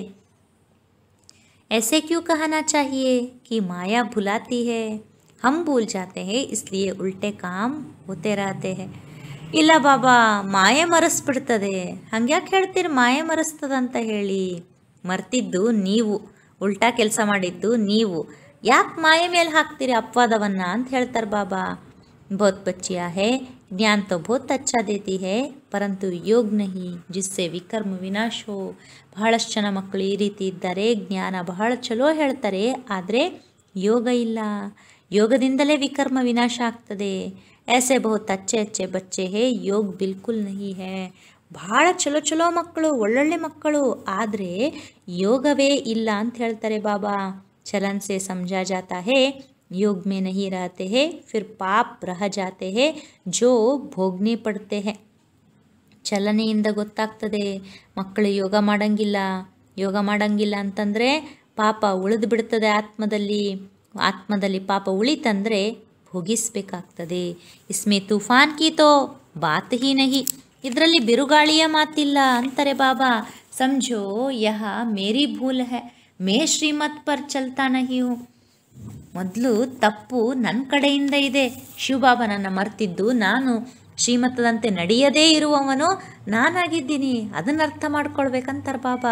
ऐसे क्यों कहना चाहिए कि माया भुलाती है हम भूल जाते हैं इसलिए उल्टे काम होते रहते हैं ಇಲ್ಲ ಬಾಬಾ ಮಾಯೆ ಮರೆಸ್ಬಿಡ್ತದೆ ಹಂಗ್ಯಾಕೆ ಹೇಳ್ತೀರಿ ಮಾಯೆ ಮರೆಸ್ತದಂತ ಹೇಳಿ ಮರ್ತಿದ್ದು ನೀವು ಉಲ್ಟಾ ಕೆಲಸ ಮಾಡಿದ್ದು ನೀವು ಯಾಕೆ ಮಾಯೆ ಮೇಲೆ ಹಾಕ್ತೀರಿ ಅಪವಾದವನ್ನು ಅಂತ ಹೇಳ್ತಾರೆ ಬಾಬಾ बहुत बच्चियाँ है ज्ञान तो बहुत अच्छा देती है ಪರಂತು ಯೋಗ್ ನಹಿ ಜಿಸ್ಸೆ ವಿಕರ್ಮ ವಿನಾಶ ಹೋ ಬಹಳಷ್ಟು ಜನ ಮಕ್ಕಳು ಈ ರೀತಿ ಇದ್ದಾರೆ ಜ್ಞಾನ ಬಹಳ ಚಲೋ ಹೇಳ್ತಾರೆ ಆದರೆ ಯೋಗ ಇಲ್ಲ ಯೋಗದಿಂದಲೇ ವಿಕರ್ಮ ವಿನಾಶ ಆಗ್ತದೆ ऐसे बहुत अच्छे अच्छे बच्चे है ಯೋಗ್ ಬಿಲ್ಕುಲ್ ನಹಿ ಹೇ ಭಾಳ ಚಲೋ ಚಲೋ ಮಕ್ಕಳು ಒಳ್ಳೊಳ್ಳೆ ಮಕ್ಕಳು ಆದರೆ ಯೋಗವೇ ಇಲ್ಲ ಅಂತ ಹೇಳ್ತಾರೆ ಬಾಬಾ ಚಲನ್ से समझा जाता है योग में नहीं रहते हैं फिर पाप रह जाते हैं जो भोगने पड़ते हैं ಚಲನೆಯಿಂದ ಗೊತ್ತಾಗ್ತದೆ ಮಕ್ಕಳು ಯೋಗ ಮಾಡಂಗಿಲ್ಲ ಯೋಗ ಮಾಡಂಗಿಲ್ಲ ಅಂತಂದರೆ ಪಾಪ ಉಳಿದು ಬಿಡ್ತದೆ ಆತ್ಮದಲ್ಲಿ ಆತ್ಮದಲ್ಲಿ ಪಾಪ ಉಳಿತಂದರೆ ಭೋಗಿಸ್ಬೇಕಾಗ್ತದೆ ಇಸ್ಮೆ ತೂಫಾನ್ ಕೀತೋ ಬಾತ್ ಹಿ ನಹಿ ಇದರಲ್ಲಿ ಬಿರುಗಾಳಿಯ ಮಾತಿಲ್ಲ ಅಂತಾರೆ ಬಾಬಾ ಸಮझो ಯಹ ಮೇರಿ ಭೂಲ್ ಹೈ ಮೇ ಶ್ರೀಮತ್ ಪರ್ ಚಲ್ತಾ ನಹಿ ಹೂँ ಮೊದಲು ತಪ್ಪು ನನ್ನ ಕಡೆಯಿಂದ ಇದೆ ಶಿವಬಾಬನನ್ನು ಮರ್ತಿದ್ದು ನಾನು ಶ್ರೀಮತದಂತೆ ನಡೆಯದೇ ಇರುವವನು ನಾನಾಗಿದ್ದೀನಿ ಅದನ್ನು ಅರ್ಥ ಮಾಡ್ಕೊಳ್ಬೇಕಂತಾರೆ ಬಾಬಾ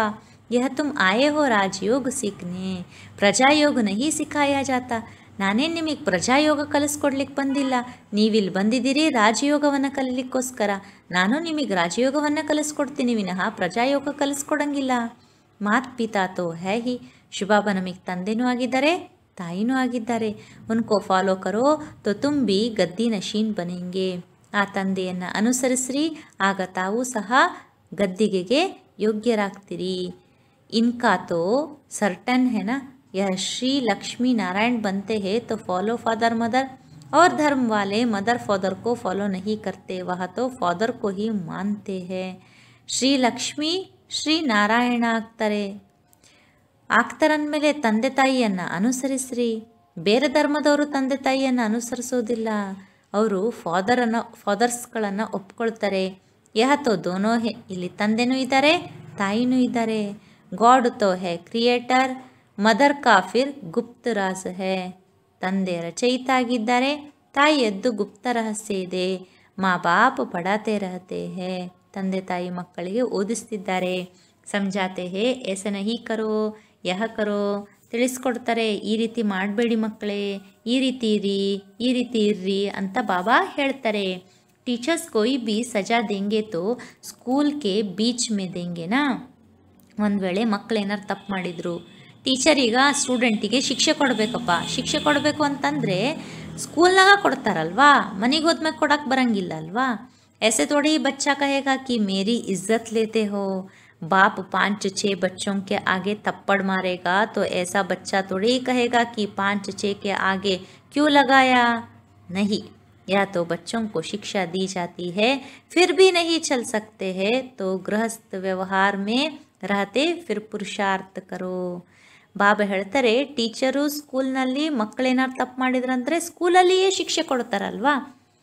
यह तुम आए हो राजयोग सीखने ಪ್ರಜಾಯೋಗ ನಹಿ ಸಿಖಾಯ ಜಾತ ನಾನೇನು ನಿಮಗೆ ಪ್ರಜಾಯೋಗ ಕಲಿಸ್ಕೊಡ್ಲಿಕ್ಕೆ ಬಂದಿಲ್ಲ ನೀವಿಲ್ಲಿ ಬಂದಿದ್ದೀರಿ ರಾಜಯೋಗವನ್ನು ಕಲೀಲಿಕ್ಕೋಸ್ಕರ ನಾನು ನಿಮಗೆ ರಾಜಯೋಗವನ್ನು ಕಲಿಸ್ಕೊಡ್ತೀನಿ ವಿನಃ ಪ್ರಜಾಯೋಗ ಕಲಿಸ್ಕೊಡಂಗಿಲ್ಲ ಮಾತ್ ಪಿತಾ ತೋ ಹೇ ಹಿ ಶಿವಬಾಬ ನಮಗೆ ತಂದೆನೂ ಆಗಿದ್ದಾರೆ ತಾಯಿನೂ ಆಗಿದ್ದಾರೆ ಉನ್ಕೋ ಫಾಲೋ ಕರೋ ತೋ ತುಮ್ ಬಿ ಗದ್ದಿ ನಶೀನ್ ಬನೆಂಗೆ ಆ ತಂದೆಯನ್ನು ಅನುಸರಿಸ್ರಿ ಆಗ ತಾವು ಸಹ ಗದ್ದಿಗೆಗೆ ಯೋಗ್ಯರಾಗ್ತೀರಿ इनका तो सर्टन है ना यह श्री लक्ष्मी नारायण बनते हैं तो फॉलो फादर मदर और धर्म वाले मदर फादर को फॉलो नहीं करते वह तो फादर को ही मानते हैं ಶ್ರೀ ಲಕ್ಷ್ಮಿ ಶ್ರೀ ನಾರಾಯಣ ಆಗ್ತಾರೆ ಆಗ್ತಾರಂದಮೇಲೆ ತಂದೆ ತಾಯಿಯನ್ನು ಅನುಸರಿಸ್ರಿ ಬೇರೆ ಧರ್ಮದವರು ತಂದೆ ತಾಯಿಯನ್ನು ಅನುಸರಿಸೋದಿಲ್ಲ ಅವರು ಫಾದರನ್ನು ಫಾದರ್ಸ್ಗಳನ್ನು ಒಪ್ಕೊಳ್ತಾರೆ ಯಹ ತೋ ದೋನೋ ಹೇ ಇಲ್ಲಿ ತಂದೆನೂ ಇದ್ದಾರೆ ತಾಯಿನೂ ಇದ್ದಾರೆ ಗಾಡ್ ತೋ ಹೇ ಕ್ರಿಯೇಟರ್ ಮದರ್ ಕಾಫಿರ್ ಗುಪ್ತ ರಾಜ್ ಹೇ ತಂದೆ ರಚಯಿತ ಆಗಿದ್ದಾರೆ ತಾಯಿಯದ್ದು ಗುಪ್ತ ರಹಸ್ಯ ಇದೆ ಮಾ ಬಾಪ್ ಪಡಾತೆ ರಹತೆ ಹೇ ತಂದೆ ತಾಯಿ ಮಕ್ಕಳಿಗೆ ಓದಿಸ್ತಿದ್ದಾರೆ ಸಮಜಾತೆ ಹೇ ಎಸ ನಹಿ ಕರೋ ಯಹ ಕರೋ ತಿಳಿಸ್ಕೊಡ್ತಾರೆ ಈ ರೀತಿ ಮಾಡಬೇಡಿ ಮಕ್ಕಳೇ ಈ ರೀತಿ ಇರಿ ಈ ರೀತಿ ಇರ್ರಿ ಅಂತ ಬಾಬಾ ಹೇಳ್ತಾರೆ ಟೀಚರ್ಸ್ ಕೋಯಿ ಬಿ ಸಜಾ ದೇಂಗೆ ತೋ ಸ್ಕೂಲ್ ಕೆ ಬೀಚ್ ಮೇ ದೇಂಗೆನಾ ಒಂದು ವೇಳೆ ಮಕ್ಕಳು ಏನಾರು ತಪ್ಪು ಮಾಡಿದರು ಟೀಚರ್ ಈಗ ಸ್ಟೂಡೆಂಟಿಗೆ ಶಿಕ್ಷೆ ಕೊಡಬೇಕಪ್ಪ ಶಿಕ್ಷೆ ಕೊಡಬೇಕು ಅಂತಂದರೆ ಸ್ಕೂಲ್ನಾಗ ಕೊಡ್ತಾರಲ್ವಾ ಮನೆಗೆ ಹೋದ್ಮೇಲೆ ಕೊಡಕ್ಕೆ ಬರಂಗಿಲ್ಲ ಅಲ್ವಾ ऐसे थोड़ी ही बच्चा कहेगा कि मेरी इज्जत लेते हो बाप पाँच छः बच्चों के आगे थप्पड़ मारेगा तो ऐसा बच्चा थोड़ी ही कहेगा कि पाँच छः के आगे क्यों लगाया नहीं या तो बच्चों को शिक्षा दी जाती है फिर भी नहीं चल सकते हैं तो गृहस्थ व्यवहार में रहते फिर पुरुषार्थ करो ಬಾಬಾ ಹೇಳ್ತಾರೆ ಟೀಚರು ಸ್ಕೂಲ್ನಲ್ಲಿ ಮಕ್ಕಳೇನಾರು ತಪ್ಪು ಮಾಡಿದ್ರಂದರೆ ಸ್ಕೂಲಲ್ಲಿಯೇ ಶಿಕ್ಷೆ ಕೊಡ್ತಾರಲ್ವಾ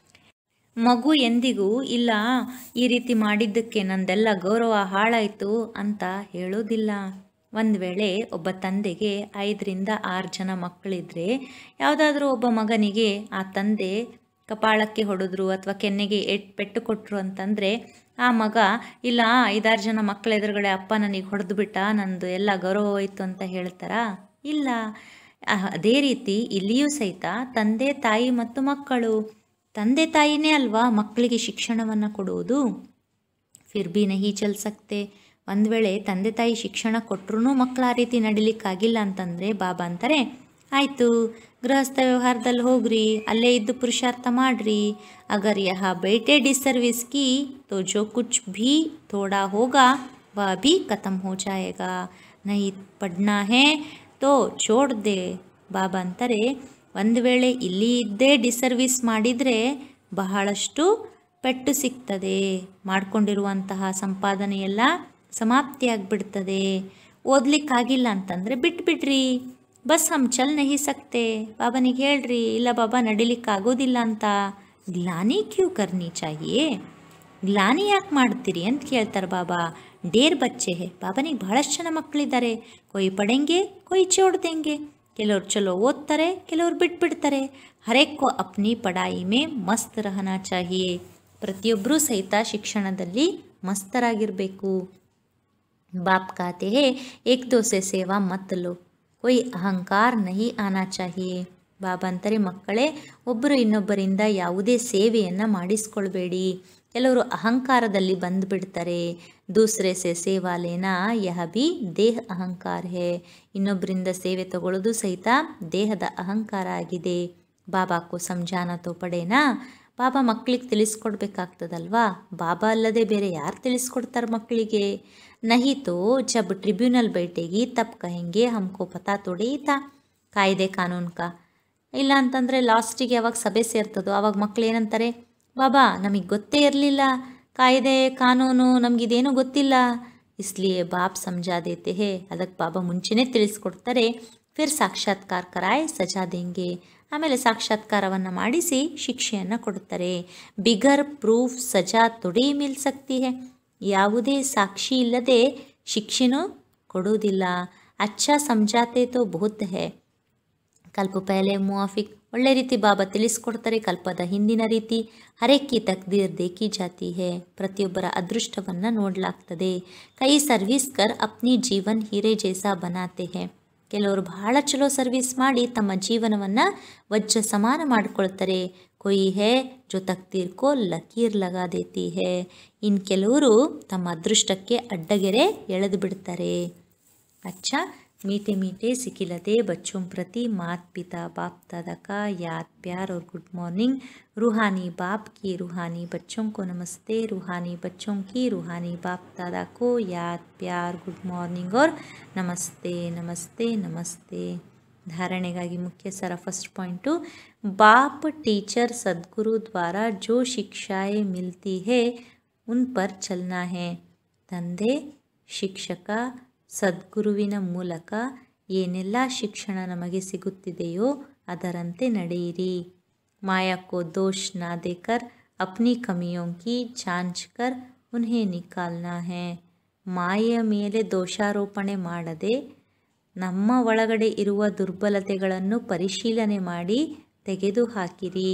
ಮಗು ಎಂದಿಗೂ ಇಲ್ಲ ಈ ರೀತಿ ಮಾಡಿದ್ದಕ್ಕೆ ನಂದೆಲ್ಲ ಗೌರವ ಹಾಳಾಯಿತು ಅಂತ ಹೇಳೋದಿಲ್ಲ ಒಂದು ವೇಳೆ ಒಬ್ಬ ತಂದೆಗೆ ಐದರಿಂದ ಆರು ಜನ ಮಕ್ಕಳಿದ್ರೆ ಯಾವುದಾದ್ರೂ ಒಬ್ಬ ಮಗನಿಗೆ ಆ ತಂದೆ ಕಪಾಳಕ್ಕೆ ಹೊಡೆದ್ರು ಅಥವಾ ಕೆನ್ನೆಗೆ ಎಟ್ ಪೆಟ್ಟು ಕೊಟ್ಟರು ಅಂತಂದರೆ ಆ ಮಗ ಇಲ್ಲ ಐದಾರು ಜನ ಮಕ್ಕಳ ಎದುರುಗಡೆ ಅಪ್ಪ ನನಗೆ ಹೊಡೆದು ಬಿಟ್ಟ ನಂದು ಎಲ್ಲ ಗೌರವ ಹೋಯ್ತು ಅಂತ ಹೇಳ್ತಾರಾ ಇಲ್ಲ ಅಹ್, ಅದೇ ರೀತಿ ಇಲ್ಲಿಯೂ ಸಹಿತ ತಂದೆ ತಾಯಿ ಮತ್ತು ಮಕ್ಕಳು ತಂದೆ ತಾಯಿನೇ ಅಲ್ವಾ ಮಕ್ಕಳಿಗೆ ಶಿಕ್ಷಣವನ್ನು ಕೊಡುವುದು ಫಿರ್ ಬಿ ನಹಿ ಚಲ್ ಸಕ್ತೆ ಒಂದು ವೇಳೆ ತಂದೆ ತಾಯಿ ಶಿಕ್ಷಣ ಕೊಟ್ಟರು ಮಕ್ಕಳು ಆ ರೀತಿ ನಡಿಲಿಕ್ಕಾಗಿಲ್ಲ ಅಂತಂದರೆ ಬಾಬಾ ಅಂತಾರೆ ಆಯಿತು ಗೃಹಸ್ಥ ವ್ಯವಹಾರದಲ್ಲಿ ಹೋಗ್ರಿ ಅಲ್ಲೇ ಇದ್ದು ಪುರುಷಾರ್ಥ ಮಾಡ್ರಿ ಅಗರ್ ಯಹ ಬೇಟೆ ಡಿಸರ್ವಿಸ್ ಕಿ ತೋ ಜೋ ಕುಚ್ ಭೀ ಥೋಡಾ ಹೋಗಾ ವಹ ಭೀ ಖತಮ್ ಹೋ ಜಾಯೇಗಾ ನಹಿ ಪಡ್ನಾ ಹೇ ತೋ ಚೋಡ್ ದೇ ಬಾಬಾ ಅಂತಾರೆ ಒಂದು ವೇಳೆ ಇಲ್ಲಿ ಇದ್ದೇ ಡಿಸರ್ವಿಸ್ ಮಾಡಿದರೆ ಬಹಳಷ್ಟು ಪೆಟ್ಟು ಸಿಗ್ತದೆ ಮಾಡಿಕೊಂಡಿರುವಂತಹ ಸಂಪಾದನೆ ಎಲ್ಲ ಸಮಾಪ್ತಿಯಾಗ್ಬಿಡ್ತದೆ ಓದ್ಲಿಕ್ಕಾಗಿಲ್ಲ ಅಂತಂದರೆ ಬಿಟ್ಬಿಡ್ರಿ ಬಸ್ ಹಮ್ ಚಲ್ ನಹಿ ಸಕ್ತೆ ಬಾಬನಿಗೆ ಹೇಳ್ರಿ ಇಲ್ಲ ಬಾಬಾ ನಡಿಲಿಕ್ಕಾಗೋದಿಲ್ಲ ಅಂತ ಗ್ಲಾನಿ ಕ್ಯೂ ಕರ್ನಿ ಚಾಹಿಯೇ ಗ್ಲಾನಿ ಯಾಕೆ ಮಾಡ್ತೀರಿ ಅಂತ ಕೇಳ್ತಾರೆ ಬಾಬಾ ಡೇರ್ ಬಚ್ಚೆ ಹೇ ಬಾಬನಿಗೆ ಬಹಳಷ್ಟು ಜನ ಮಕ್ಕಳಿದ್ದಾರೆ ಕೊಯ್ ಪಡೆಂಗೆ ಕೊಯ್ ಚೋಡ್ದೆಂಗೆ ಕೆಲವ್ರು ಚಲೋ ಓದ್ತಾರೆ ಕೆಲವ್ರು ಬಿಟ್ಬಿಡ್ತಾರೆ ಹರೇಕೋ ಅಪ್ನಿ ಪಡಾಯಿ ಮೇ ಮಸ್ತ್ ರಹನಾ ಚಾಹಿಯೇ ಪ್ರತಿಯೊಬ್ಬರೂ ಸಹಿತ ಶಿಕ್ಷಣದಲ್ಲಿ ಮಸ್ತರಾಗಿರಬೇಕು बाप कहते हैं एक दो से सेवा मत लो कोई ಅಹಂಕಾರ ನಹಿ ಆನಾ ಚಾಹಿಯೇ ಬಾಬಾ ಅಂತಾರೆ ಮಕ್ಕಳೇ ಒಬ್ಬರು ಇನ್ನೊಬ್ಬರಿಂದ ಯಾವುದೇ ಸೇವೆಯನ್ನು ಮಾಡಿಸ್ಕೊಳ್ಬೇಡಿ ಕೆಲವರು ಅಹಂಕಾರದಲ್ಲಿ ಬಂದುಬಿಡ್ತಾರೆ ದೂಸರೆ ಸೆ ಸೇವಾ ಲೇನಾ ಯಹ ಬಿ ದೇಹ ಅಹಂಕಾರ ಹೇ ಇನ್ನೊಬ್ಬರಿಂದ ಸೇವೆ ತಗೊಳ್ಳೋದು ಸಹಿತ ದೇಹದ ಅಹಂಕಾರ ಆಗಿದೆ ಬಾಬಾಕು ಸಂಜಾನ ತೋ ಪಡೇನಾ ಬಾಬಾ ಮಕ್ಕಳಿಗೆ ತಿಳಿಸ್ಕೊಡ್ಬೇಕಾಗ್ತದಲ್ವಾ ಬಾಬಾ ಅಲ್ಲದೆ ಬೇರೆ ಯಾರು ತಿಳಿಸ್ಕೊಡ್ತಾರೆ ಮಕ್ಕಳಿಗೆ ನಹಿ ತೋ ಜಬ್ ಟ್ರಿಬ್ಯುನಲ್ बैठेगी ತಬ್ ಕಹೆಂಗೆ ಹಮ್ಕೋ ಪತಾ ತೋಡೆ ತಾ ಕಾಯ್ದೆ ಕಾನೂನು ಕಾ ಇಲ್ಲ ಅಂತಂದರೆ ಲಾಸ್ಟಿಗೆ ಯಾವಾಗ ಸಭೆ ಸೇರ್ತದೋ ಆವಾಗ ಮಕ್ಳು ಏನಂತಾರೆ ಬಾಬಾ ನಮಗೆ ಗೊತ್ತೇ ಇರಲಿಲ್ಲ ಕಾಯ್ದೆ ಕಾನೂನು ನಮಗಿದೇನೂ ಗೊತ್ತಿಲ್ಲ ಇಸ್ಲಿಯೇ ಬಾಪ್ ಸಮಜಾ ದೇತೆ ಹೇ ಅದಕ್ಕೆ ಬಾಬಾ ಮುಂಚೆನೇ ತಿಳಿಸ್ಕೊಡ್ತಾರೆ ಫಿರ್ ಸಾಕ್ಷಾತ್ಕಾರ ಕರಾಯ್ ಸಜಾ ದೇಂಗೆ ಆಮೇಲೆ ಸಾಕ್ಷಾತ್ಕಾರವನ್ನು ಮಾಡಿಸಿ ಶಿಕ್ಷೆಯನ್ನು ಕೊಡುತ್ತಾರೆ ಬಿಗರ್ ಪ್ರೂಫ್ ಸಜಾ ತೊಡೆ ಮಿಲ್ ಸಕ್ತಿ ಹೇ ಯಾವುದೇ ಸಾಕ್ಷಿ ಇಲ್ಲದೆ ಶಿಕ್ಷೆನೂ ಕೊಡುವುದಿಲ್ಲ ಅಚ್ಚಾ ಸಮಜಾತೆ ತೋ ಬಹುತ್ ಹೇ ಕಲ್ಪ ಪಹಲೆ ಮುವಾಫಿಕ್ ಒಳ್ಳೆ ರೀತಿ ಬಾಬಾ ತಿಳಿಸ್ಕೊಡ್ತಾರೆ ಕಲ್ಪದ ಹಿಂದಿನ ರೀತಿ ಹರೇಕಿ ತಕ್ದೀರ್ ದೇಕಿ ಜಾತಿ ಹೇ ಪ್ರತಿಯೊಬ್ಬರ ಅದೃಷ್ಟವನ್ನು ನೋಡಲಾಗ್ತದೆ ಕೈ ಸರ್ವಿಸ್ ಕರ್ ಅಪ್ನಿ ಜೀವನ್ ಹೀರೆ ಜೈಸಾ ಬನಾತೆ ಹೇ ಕೆಲವರು ಬಹಳ ಚಲೋ ಸರ್ವಿಸ್ ಮಾಡಿ ತಮ್ಮ ಜೀವನವನ್ನು ವಜ್ರ ಸಮಾನ ಮಾಡಿಕೊಳ್ತಾರೆ ಕೊಯ್ ಹೇ ಜೊ ತಕ್ದೀರ್ ಕೋ ಲಕೀರ್ ಲಗಾ ದೇತಿ ಹೇ ಇನ್ನು ಕೆಲವರು ತಮ್ಮ ಅದೃಷ್ಟಕ್ಕೆ ಅಡ್ಡಗೆರೆ ಎಳೆದು ಬಿಡ್ತಾರೆ अच्छा मीठे मीठे सिखिलते बच्चों प्रति मात पिता बाप दादा का याद प्यार और गुड मॉर्निंग रूहानी बाप की रूहानी बच्चों को नमस्ते रूहानी बच्चों की रूहानी बाप दादा को याद प्यार गुड मॉर्निंग और नमस्ते नमस्ते नमस्ते ಧಾರಣೆಗಾಗಿ ಮುಖ್ಯ ಸರ ಫಸ್ಟ್ ಪಾಯಿಂಟು ಬಾಪ್ ಟೀಚರ್ ಸದ್ಗುರು ದ್ವಾರ ಜೋ ಶಿಕ್ಷಾಯೇ ಮಿಲ್ತಿ ಹೇ ಉನ್ ಪರ್ ಚಲ್ನಾ ಹೇ ತಂದೆ ಶಿಕ್ಷಕ ಸದ್ಗುರುವಿನ ಮೂಲಕ ಏನೆಲ್ಲ ಶಿಕ್ಷಣ ನಮಗೆ ಸಿಗುತ್ತಿದೆಯೋ ಅದರಂತೆ ನಡೆಯಿರಿ ಮಾಯಾ ಕೋ ದೋಷ್ ನಾ ದೇಕರ್ ಅಪ್ನಿ ಕಮಿಯೋ ಕಿ ಜಾಂಚ್ ಕರ್ ಉನ್ಹೇ ನಿಕಾಲ್ನಾ ಹೇ ಮಾಯೆಯ ಮೇಲೆ ದೋಷಾರೋಪಣೆ ಮಾಡದೆ ನಮ್ಮ ಒಳಗಡೆ ಇರುವ ದುರ್ಬಲತೆಗಳನ್ನು ಪರಿಶೀಲನೆ ಮಾಡಿ ತೆಗೆದುಹಾಕಿರಿ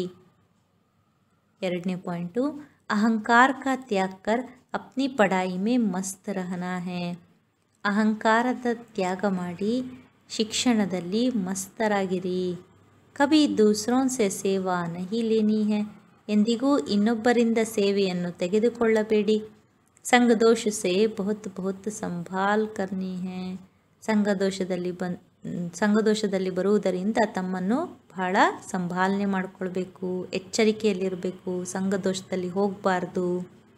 ಎರಡನೇ ಪಾಯಿಂಟು ಅಹಂಕಾರ ಕಾ ತ್ಯಾಗ ಕರ್ ಅಪ್ನಿ ಪಡಾಯಿ ಮೇ ಮಸ್ತ್ ರಹನಾ ಹೇ ಅಹಂಕಾರದ ತ್ಯಾಗ ಮಾಡಿ ಶಿಕ್ಷಣದಲ್ಲಿ ಮಸ್ತರಾಗಿರಿ ಕಭಿ ದೂಸರೋಂ ಸೆ ಸೇವಾ ನಹಿ ಲೇನಿ ಹೇ ಎಂದಿಗೂ ಇನ್ನೊಬ್ಬರಿಂದ ಸೇವೆಯನ್ನು ತೆಗೆದುಕೊಳ್ಳಬೇಡಿ ಸಂಘದೋಷ ಸೆ ಬಹುತ್ ಬಹುತ್ ಸಂಭಾಲ್ ಕರ್ನಿ ಹೇ ಸಂಘದೋಷದಲ್ಲಿ ಬನ್ ಸಂಘದೋಷದಲ್ಲಿ ಬರುವುದರಿಂದ ತಮ್ಮನ್ನು ಬಹಳ ಸಂಭಾಲನೆ ಮಾಡಿಕೊಳ್ಬೇಕು ಎಚ್ಚರಿಕೆಯಲ್ಲಿರಬೇಕು ಸಂಘದೋಷದಲ್ಲಿ ಹೋಗಬಾರ್ದು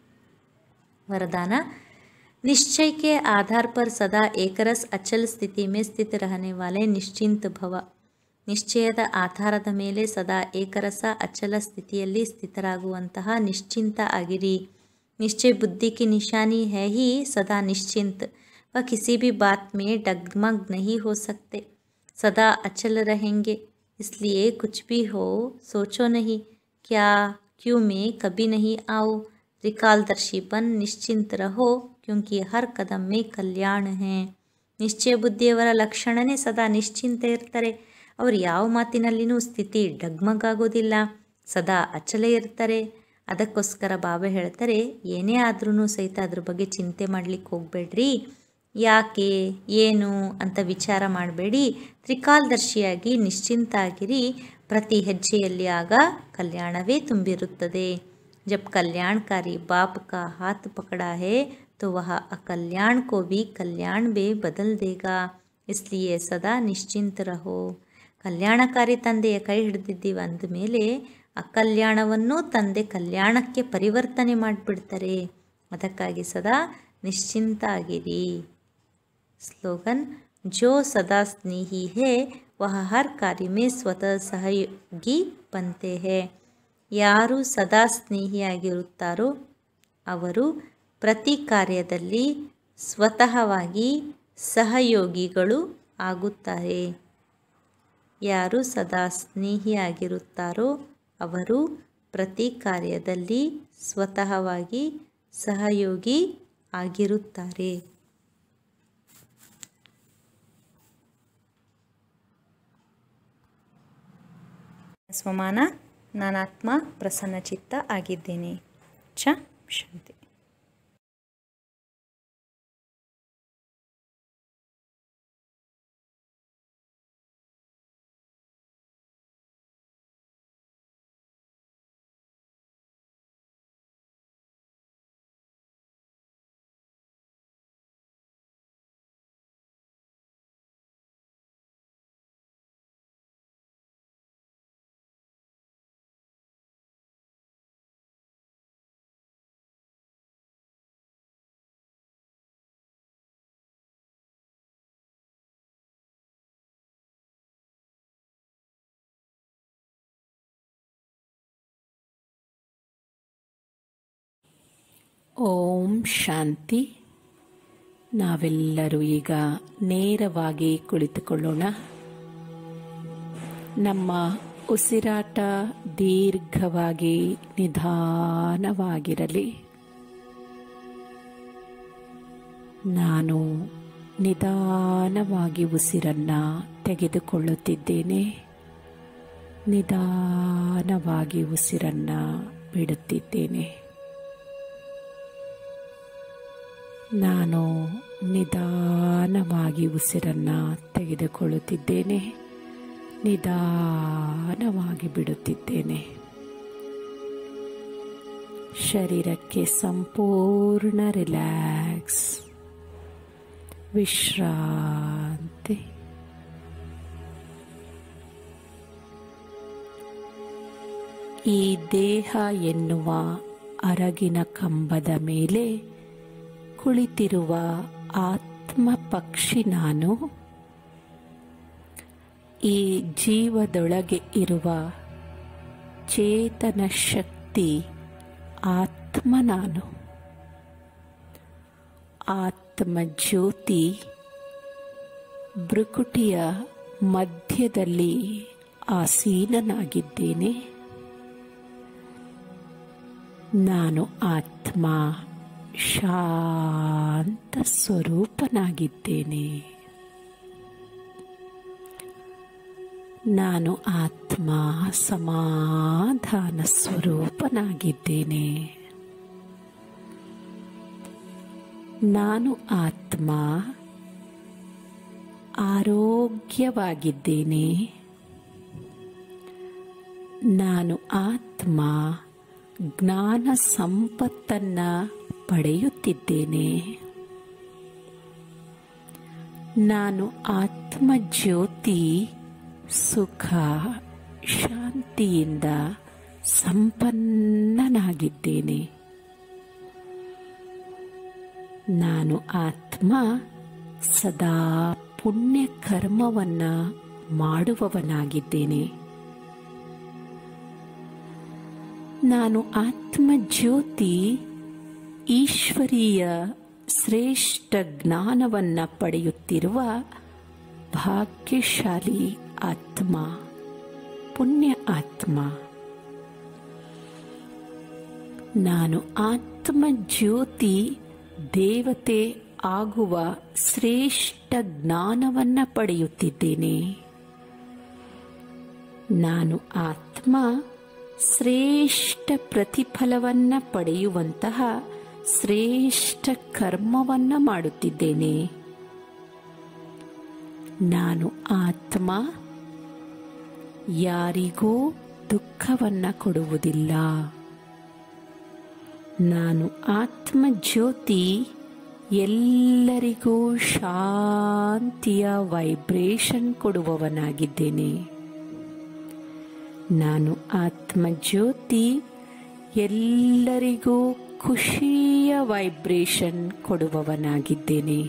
वरदान निश्चय के आधार पर सदा एकरस अचल स्थिति में स्थित रहने वाले निश्चिंत भव ನಿಶ್ಚಯದ ಆಧಾರದ ಮೇಲೆ ಸದಾ ಏಕರಸ ಅಚಲ ಸ್ಥಿತಿಯಲ್ಲಿ ಸ್ಥಿತರಾಗುವಂತಹ ನಿಶ್ಚಿಂತ ಆಗಿರಿ निश्चय बुद्धि की निशानी है ही सदा निश्चिंत वह किसी भी बात में डगमग नहीं हो सकते सदा अचल रहेंगे इसलिए कुछ भी हो सोचो नहीं क्या क्यों मैं कभी नहीं आओ त्रिकालदर्शीपन निश्चिंत रहो क्योंकि हर कदम में कल्याण है ನಿಶ್ಚಯ ಬುದ್ಧಿಯವರ ಲಕ್ಷಣನೇ ಸದಾ ನಿಶ್ಚಿಂತ ಇರ್ತಾರೆ ಅವರು ಯಾವ ಮಾತಿನಲ್ಲಿನೂ ಸ್ಥಿತಿ ಡಗ್ಮಗಾಗೋದಿಲ್ಲ ಸದಾ ಅಚಲ ಇರ್ತಾರೆ ಅದಕ್ಕೋಸ್ಕರ ಬಾಬಾ ಹೇಳ್ತಾರೆ ಏನೇ ಆದ್ರೂ ಸಹಿತ ಅದ್ರ ಬಗ್ಗೆ ಚಿಂತೆ ಮಾಡ್ಲಿಕ್ಕೆ ಹೋಗಬೇಡ್ರಿ ಯಾಕೆ ಏನು ಅಂತ ವಿಚಾರ ಮಾಡಬೇಡಿ ತ್ರಿಕಾಲದರ್ಶಿಯಾಗಿ ನಿಶ್ಚಿಂತ ಆಗಿರಿ ಪ್ರತಿ ಹೆಜ್ಜೆಯಲ್ಲಿ ಆಗ ಕಲ್ಯಾಣವೇ ತುಂಬಿರುತ್ತದೆ जब कल्याणकारी बाप का हाथ पकड़ा है तो वह अकल्याण को भी कल्याण में बदल देगा इसलिए सदा ನಿಶ್ಚಿಂತ ರಹೋ ಕಲ್ಯಾಣಕಾರಿ ತಂದೆಯ ಕೈ ಹಿಡಿದಿದ್ದೀವಿ ಅಂದಮೇಲೆ ಅಕಲ್ಯಾಣವನ್ನು ತಂದೆ ಕಲ್ಯಾಣಕ್ಕೆ ಪರಿವರ್ತನೆ ಮಾಡಿಬಿಡ್ತಾರೆ ಅದಕ್ಕಾಗಿ ಸದಾ ನಿಶ್ಚಿಂತ ಆಗಿರಿ ಸ್ಲೋಗನ್ जो सदा स्नेही है वह हर कार्य में स्वतः सहयोगी बनते हैं ಯಾರು ಸದಾ ಸ್ನೇಹಿಯಾಗಿರುತ್ತಾರೋ ಅವರು ಪ್ರತಿ ಕಾರ್ಯದಲ್ಲಿ ಸ್ವತಃವಾಗಿ ಸಹಯೋಗಿಗಳು ಆಗುತ್ತಾರೆ ಯಾರು ಸದಾ ಸ್ನೇಹಿಯಾಗಿರುತ್ತಾರೋ ಅವರು ಪ್ರತಿ ಕಾರ್ಯದಲ್ಲಿ ಸ್ವತಃವಾಗಿ ಸಹಯೋಗಿ ಆಗಿರುತ್ತಾರೆ ಸ್ವಮಾನ ನಾನಾತ್ಮ ಪ್ರಸನ್ನಚಿತ್ತ ಆಗಿದ್ದೇನೆ ಚ ಶಾಂತಿ ಓಂ ಶಾಂತಿ ನಾವೆಲ್ಲರೂ ಈಗ ನೇರವಾಗಿ ಕುಳಿತುಕೊಳ್ಳೋಣ ನಮ್ಮ ಉಸಿರಾಟ ದೀರ್ಘವಾಗಿ ನಿಧಾನವಾಗಿರಲಿ ನಾನು ನಿಧಾನವಾಗಿ ಉಸಿರನ್ನ ತೆಗೆದುಕೊಳ್ಳುತ್ತಿದ್ದೇನೆ ನಿಧಾನವಾಗಿ ಉಸಿರನ್ನ ಬಿಡುತ್ತಿದ್ದೇನೆ ನಾನು ನಿಧಾನವಾಗಿ ಉಸಿರನ್ನ ತೆಗೆದುಕೊಳ್ಳುತ್ತಿದ್ದೇನೆ ನಿಧಾನವಾಗಿ ಬಿಡುತ್ತಿದ್ದೇನೆ ಶರೀರಕ್ಕೆ ಸಂಪೂರ್ಣ ರಿಲ್ಯಾಕ್ಸ್ ವಿಶ್ರಾಂತಿ ಈ ದೇಹ ಎನ್ನುವ ಅರಗಿನ ಕಂಬದ ಮೇಲೆ ಕುಳಿತಿರುವ ಆತ್ಮ ಪಕ್ಷಿ ನಾನು ಈ ಜೀವದೊಳಗೆ ಇರುವ ಚೇತನ ಶಕ್ತಿ ಆತ್ಮ ನಾನು ಆತ್ಮ ಜ್ಯೋತಿ ಭ್ರುಕುಟಿಯ ಮಧ್ಯದಲ್ಲಿ ಆಸೀನನಾಗಿದ್ದೇನೆ ನಾನು ಆತ್ಮ ಶಾಂತ ಸ್ವರೂಪನಾಗಿದ್ದೇನೆ ನಾನು ಆತ್ಮ ಸಮಾಧಾನ ಸ್ವರೂಪನಾಗಿದ್ದೇನೆ ನಾನು ಆತ್ಮ ಆರೋಗ್ಯವಾಗಿದ್ದೇನೆ ನಾನು ಆತ್ಮ ಜ್ಞಾನ ಸಂಪತ್ತನ್ನ ಪಡೆಯುತ್ತಿದ್ದೇನೆ ನಾನು ಆತ್ಮ ಜ್ಯೋತಿ ಸುಖ ಶಾಂತಿಯಿಂದ ಸಂಪನ್ನನಾಗಿದ್ದೇನೆ ನಾನು ಆತ್ಮ ಸದಾ ಪುಣ್ಯ ಕರ್ಮವನ್ನ ಮಾಡುವವನಾಗಿದ್ದೇನೆ ನಾನು ಆತ್ಮ ಜ್ಯೋತಿ ಈಶ್ವರೀಯ ಶ್ರೇಷ್ಠ ಜ್ಞಾನವನ್ನ ಪಡೆಯುತ್ತಿರುವ ಭಾಗ್ಯಶಾಲಿ ಆತ್ಮ ಪುಣ್ಯ ಆತ್ಮ ನಾನು ಆತ್ಮ ಜ್ಯೋತಿ ದೇವತೆ ಆಗುವ ಶ್ರೇಷ್ಠ ಜ್ಞಾನವನ್ನ ಪಡೆಯುತ್ತಿದ್ದೇನೆ ನಾನು ಆತ್ಮ ಶ್ರೇಷ್ಠ ಪ್ರತಿಫಲವನ್ನ ಪಡೆಯುವಂತಹ ಶ್ರೇಷ್ಠ ಕರ್ಮವನ್ನ ಮಾಡುತ್ತಿದ್ದೇನೆ ನಾನು ಆತ್ಮ ಯಾರಿಗೂ ದುಃಖವನ್ನ ಕೊಡುವುದಿಲ್ಲ ನಾನು ಆತ್ಮ ಜ್ಯೋತಿ ಎಲ್ಲರಿಗೂ ಶಾಂತಿಯ ವೈಬ್ರೇಷನ್ ಕೊಡುವವನಾಗಿದ್ದೇನೆ ನಾನು ಆತ್ಮ ಜ್ಯೋತಿ ಎಲ್ಲರಿಗೂ ಖುಷಿಯ ವೈಬ್ರೇಷನ್ ಕೊಡುವವನಾಗಿದ್ದೇನೆ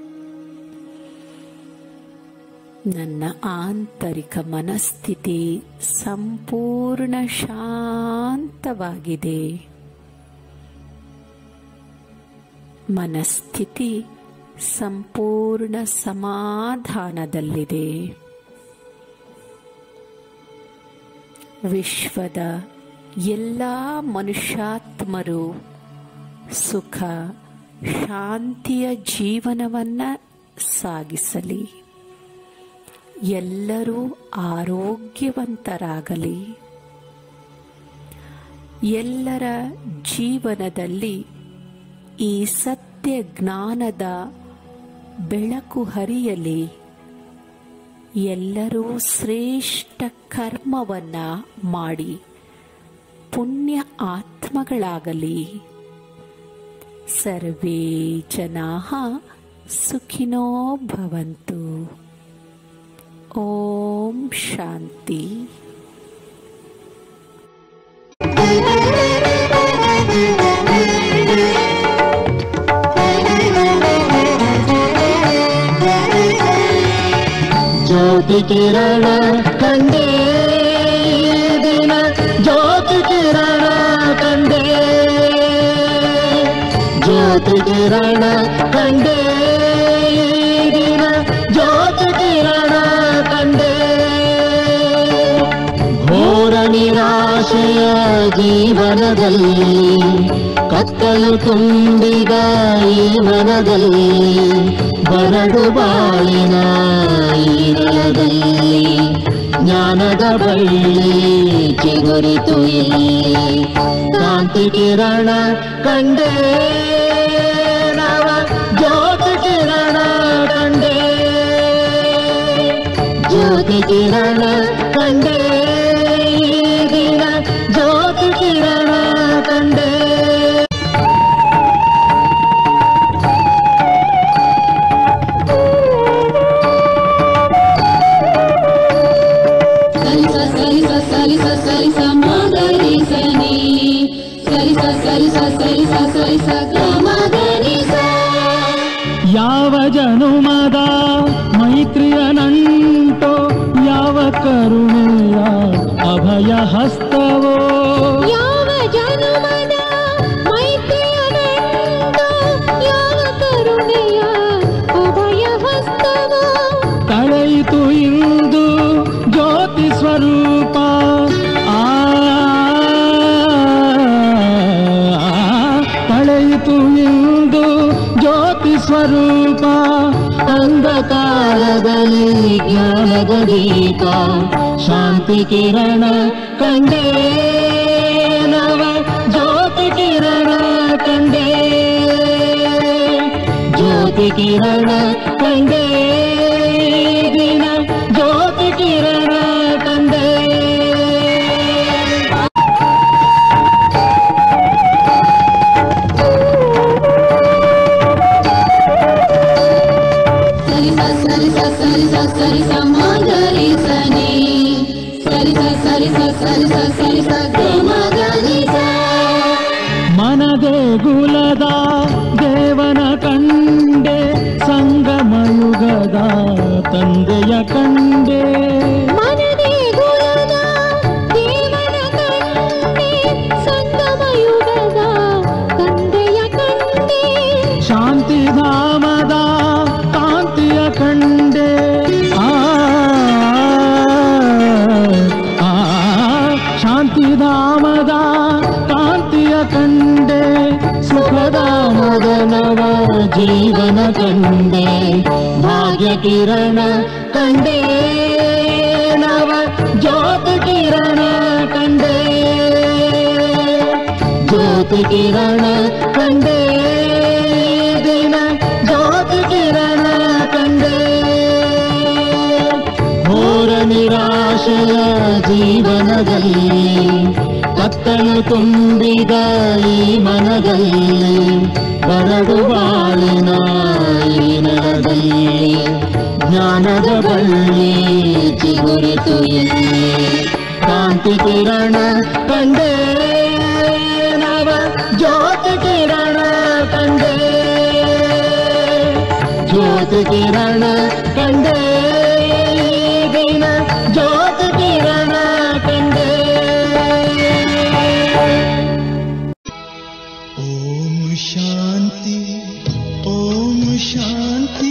ನನ್ನ ಆಂತರಿಕ ಮನಸ್ಥಿತಿ ಸಂಪೂರ್ಣ ಶಾಂತವಾಗಿದೆ ಮನಸ್ಥಿತಿ ಸಂಪೂರ್ಣ ಸಮಾಧಾನದಲ್ಲಿದೆ ವಿಶ್ವದ ಎಲ್ಲ ಮನುಷ್ಯಾತ್ಮರು ಸುಖ ಶಾಂತಿಯ ಜೀವನವನ್ನ ಸಾಗಿಸಲಿ ಎಲ್ಲರೂ ಆರೋಗ್ಯವಂತರಾಗಲಿ ಎಲ್ಲರ ಜೀವನದಲ್ಲಿ ಈ ಸತ್ಯ ಜ್ಞಾನದ ಬೆಳಕು ಹರಿಯಲಿ ಎಲ್ಲರೂ ಶ್ರೇಷ್ಠ ಕರ್ಮವನ್ನ ಮಾಡಿ ಪುಣ್ಯ ಆತ್ಮಗಳಾಗಲಿ ಸರ್ವೇ ಜನಾ ಸುಖಿನೋ ಭವಂತು ಓಂ ಶಾಂತಿ ಜ್ಯೋತಿ ಕಿರಣ ಕಂಡೇ ಈ ದಿನ ಜ್ಯೋತಿ ಕಿರಣ ಕಂಡೇ ಜ್ಯೋತಿ ಕಿರಣ ಕಂಡೇ ಈ ದಿನ ಜ್ಯೋತಿ ಕಿರಣ ಕಂಡೇ ಘೋರ ನಿರಾಶೆಯ ಜೀವನದಲ್ಲಿ ಕತ್ತಲು ತುಂಬಿದ ಈ ಮನದಲ್ಲಿ ಬರಡು ಬಾಳಿನ ಈ ನೆಲದಲ್ಲಿ ಜ್ಞಾನದ ಬಳ್ಳಿ ಚಿಗುರಿತು ಇಲ್ಲಿ ಕಾಂತಿ ಕಿರಣ ಕಂಡೇ ನವ ಜ್ಯೋತಿ ಕಿರಣ ಕಂಡೇ ಜ್ಯೋತಿ ಕಿರಣ ಕಂಡೇ ಈ ದಿನ ಜ್ಯೋತಿ ಕಿರಣ ಕಂಡೇ ಸರಿಸ ಸರಿಸ ಸರಿಸ ಸರಿಸ ಮಗರಿಸನಿ ಸರಿಸ ಸರಿಸ ಸರಿಸ ಸರಿಸ ಗಮಗರಿಸ ಯಾವ ಜನುಮದ ಮೈತ್ರಿಯ ನಂಟೋ ಯಾವ ಕರುಣೆಯ ಅಭಯ ಹಸ್ತವೋ ಯಾವ ಜನುಮದ ಮೈತ್ರಿಯ ನಂಟೋ ಯಾವ ಕರುಣೆಯ ಅಭಯ ಹಸ್ತವೋ ಕಳೆಯಿತು ಇಂದು ಜ್ಯೋತಿ ಸ್ವರೂಪ ಆ ಕಳೆಯಿತು ಇಂದು ಜ್ಯೋತಿ ಸ್ವರೂಪ ಅಂಧಕಾರದಲ್ಲಿ ಜ್ಞಾನದ ದೀಪ ಶಾಂತಿ ಕಿರಣ ಕಂಡೇ ನವ ಜ್ಯೋತಿ ಕಿರಣ ಕಂಡೇ ಜ್ಯೋತಿ ಕಿರಣ ಕಂಡೇ ದಿನ ಜ್ಯೋತಿ ಕಿರಣ ಕಂಡೇ ಸರಿಸ ಸರಿಸ ಸರಿಸ ಸರಿಸ ಮಗರಿಸನಿ ಸರಿಸ ಸರಿಸ ಸರಿಸ ಸರಿಸ ಗಮಗರಿಸ ಮನದೇ ಗುಲದ ದೇವನ ಕಂಡೆ ಸಂಗಮಯುಗದ ತಂದೆಯ ಕಂಡೆ ಮನದೇ ಗುಣದ ದೇವನ ಕಂಡೆ ಸಂಗಮಯುಗದ ತಂದೆಯ ಕಂಡೆ ಶಾಂತಿಧಾಮದ ಕಾಂತಿಯ ಕಂಡೆ ಆ ಆ, ಶಾಂತಿಧಾಮದ ಕಾಂತಿಯ ಕಂಡೆ ಸುಖದ ಮದನವ ಜೀವನ ಕಂಡೆ ಭಾಗ್ಯ ಕಿರಣ ಕಂಡೆ ನವ ಜ್ಯೋತಿ ಕಿರಣ ಕಂಡೆ ಜ್ಯೋತಿ ಕಿರಣ ಕಂಡೇ ದಿನ ಜ್ಯೋತಿ ಕಿರಣ ಕಂಡೇ ಘೋರ ನಿರಾಶೆಯ ಜೀವನದಲ್ಲಿ ಕತ್ತಲು ತುಂಬಿದ ಈ ಮನದಲ್ಲಿ ಬರಡು ಬಾಳಿನ ಈ ನೆಲದಲ್ಲಿ ಜ್ಞಾನದ ಬಳ್ಳಿ ಚಿಗುರಿತು ಇಲ್ಲಿ ಕಾಂತಿ ಕಿರಣ ಕಂಡೇ ನವ ಜ್ಯೋತಿ ಕಿರಣ ಕಂಡೇ ಜ್ಯೋತಿ ಕಿರಣ ಕಂಡೇ ದಿನ ಜ್ಯೋತಿ ಕಿರಣ ಕಂಡೇ ಓಂ ಶಾಂತಿ ಓಂ ಶಾಂತಿ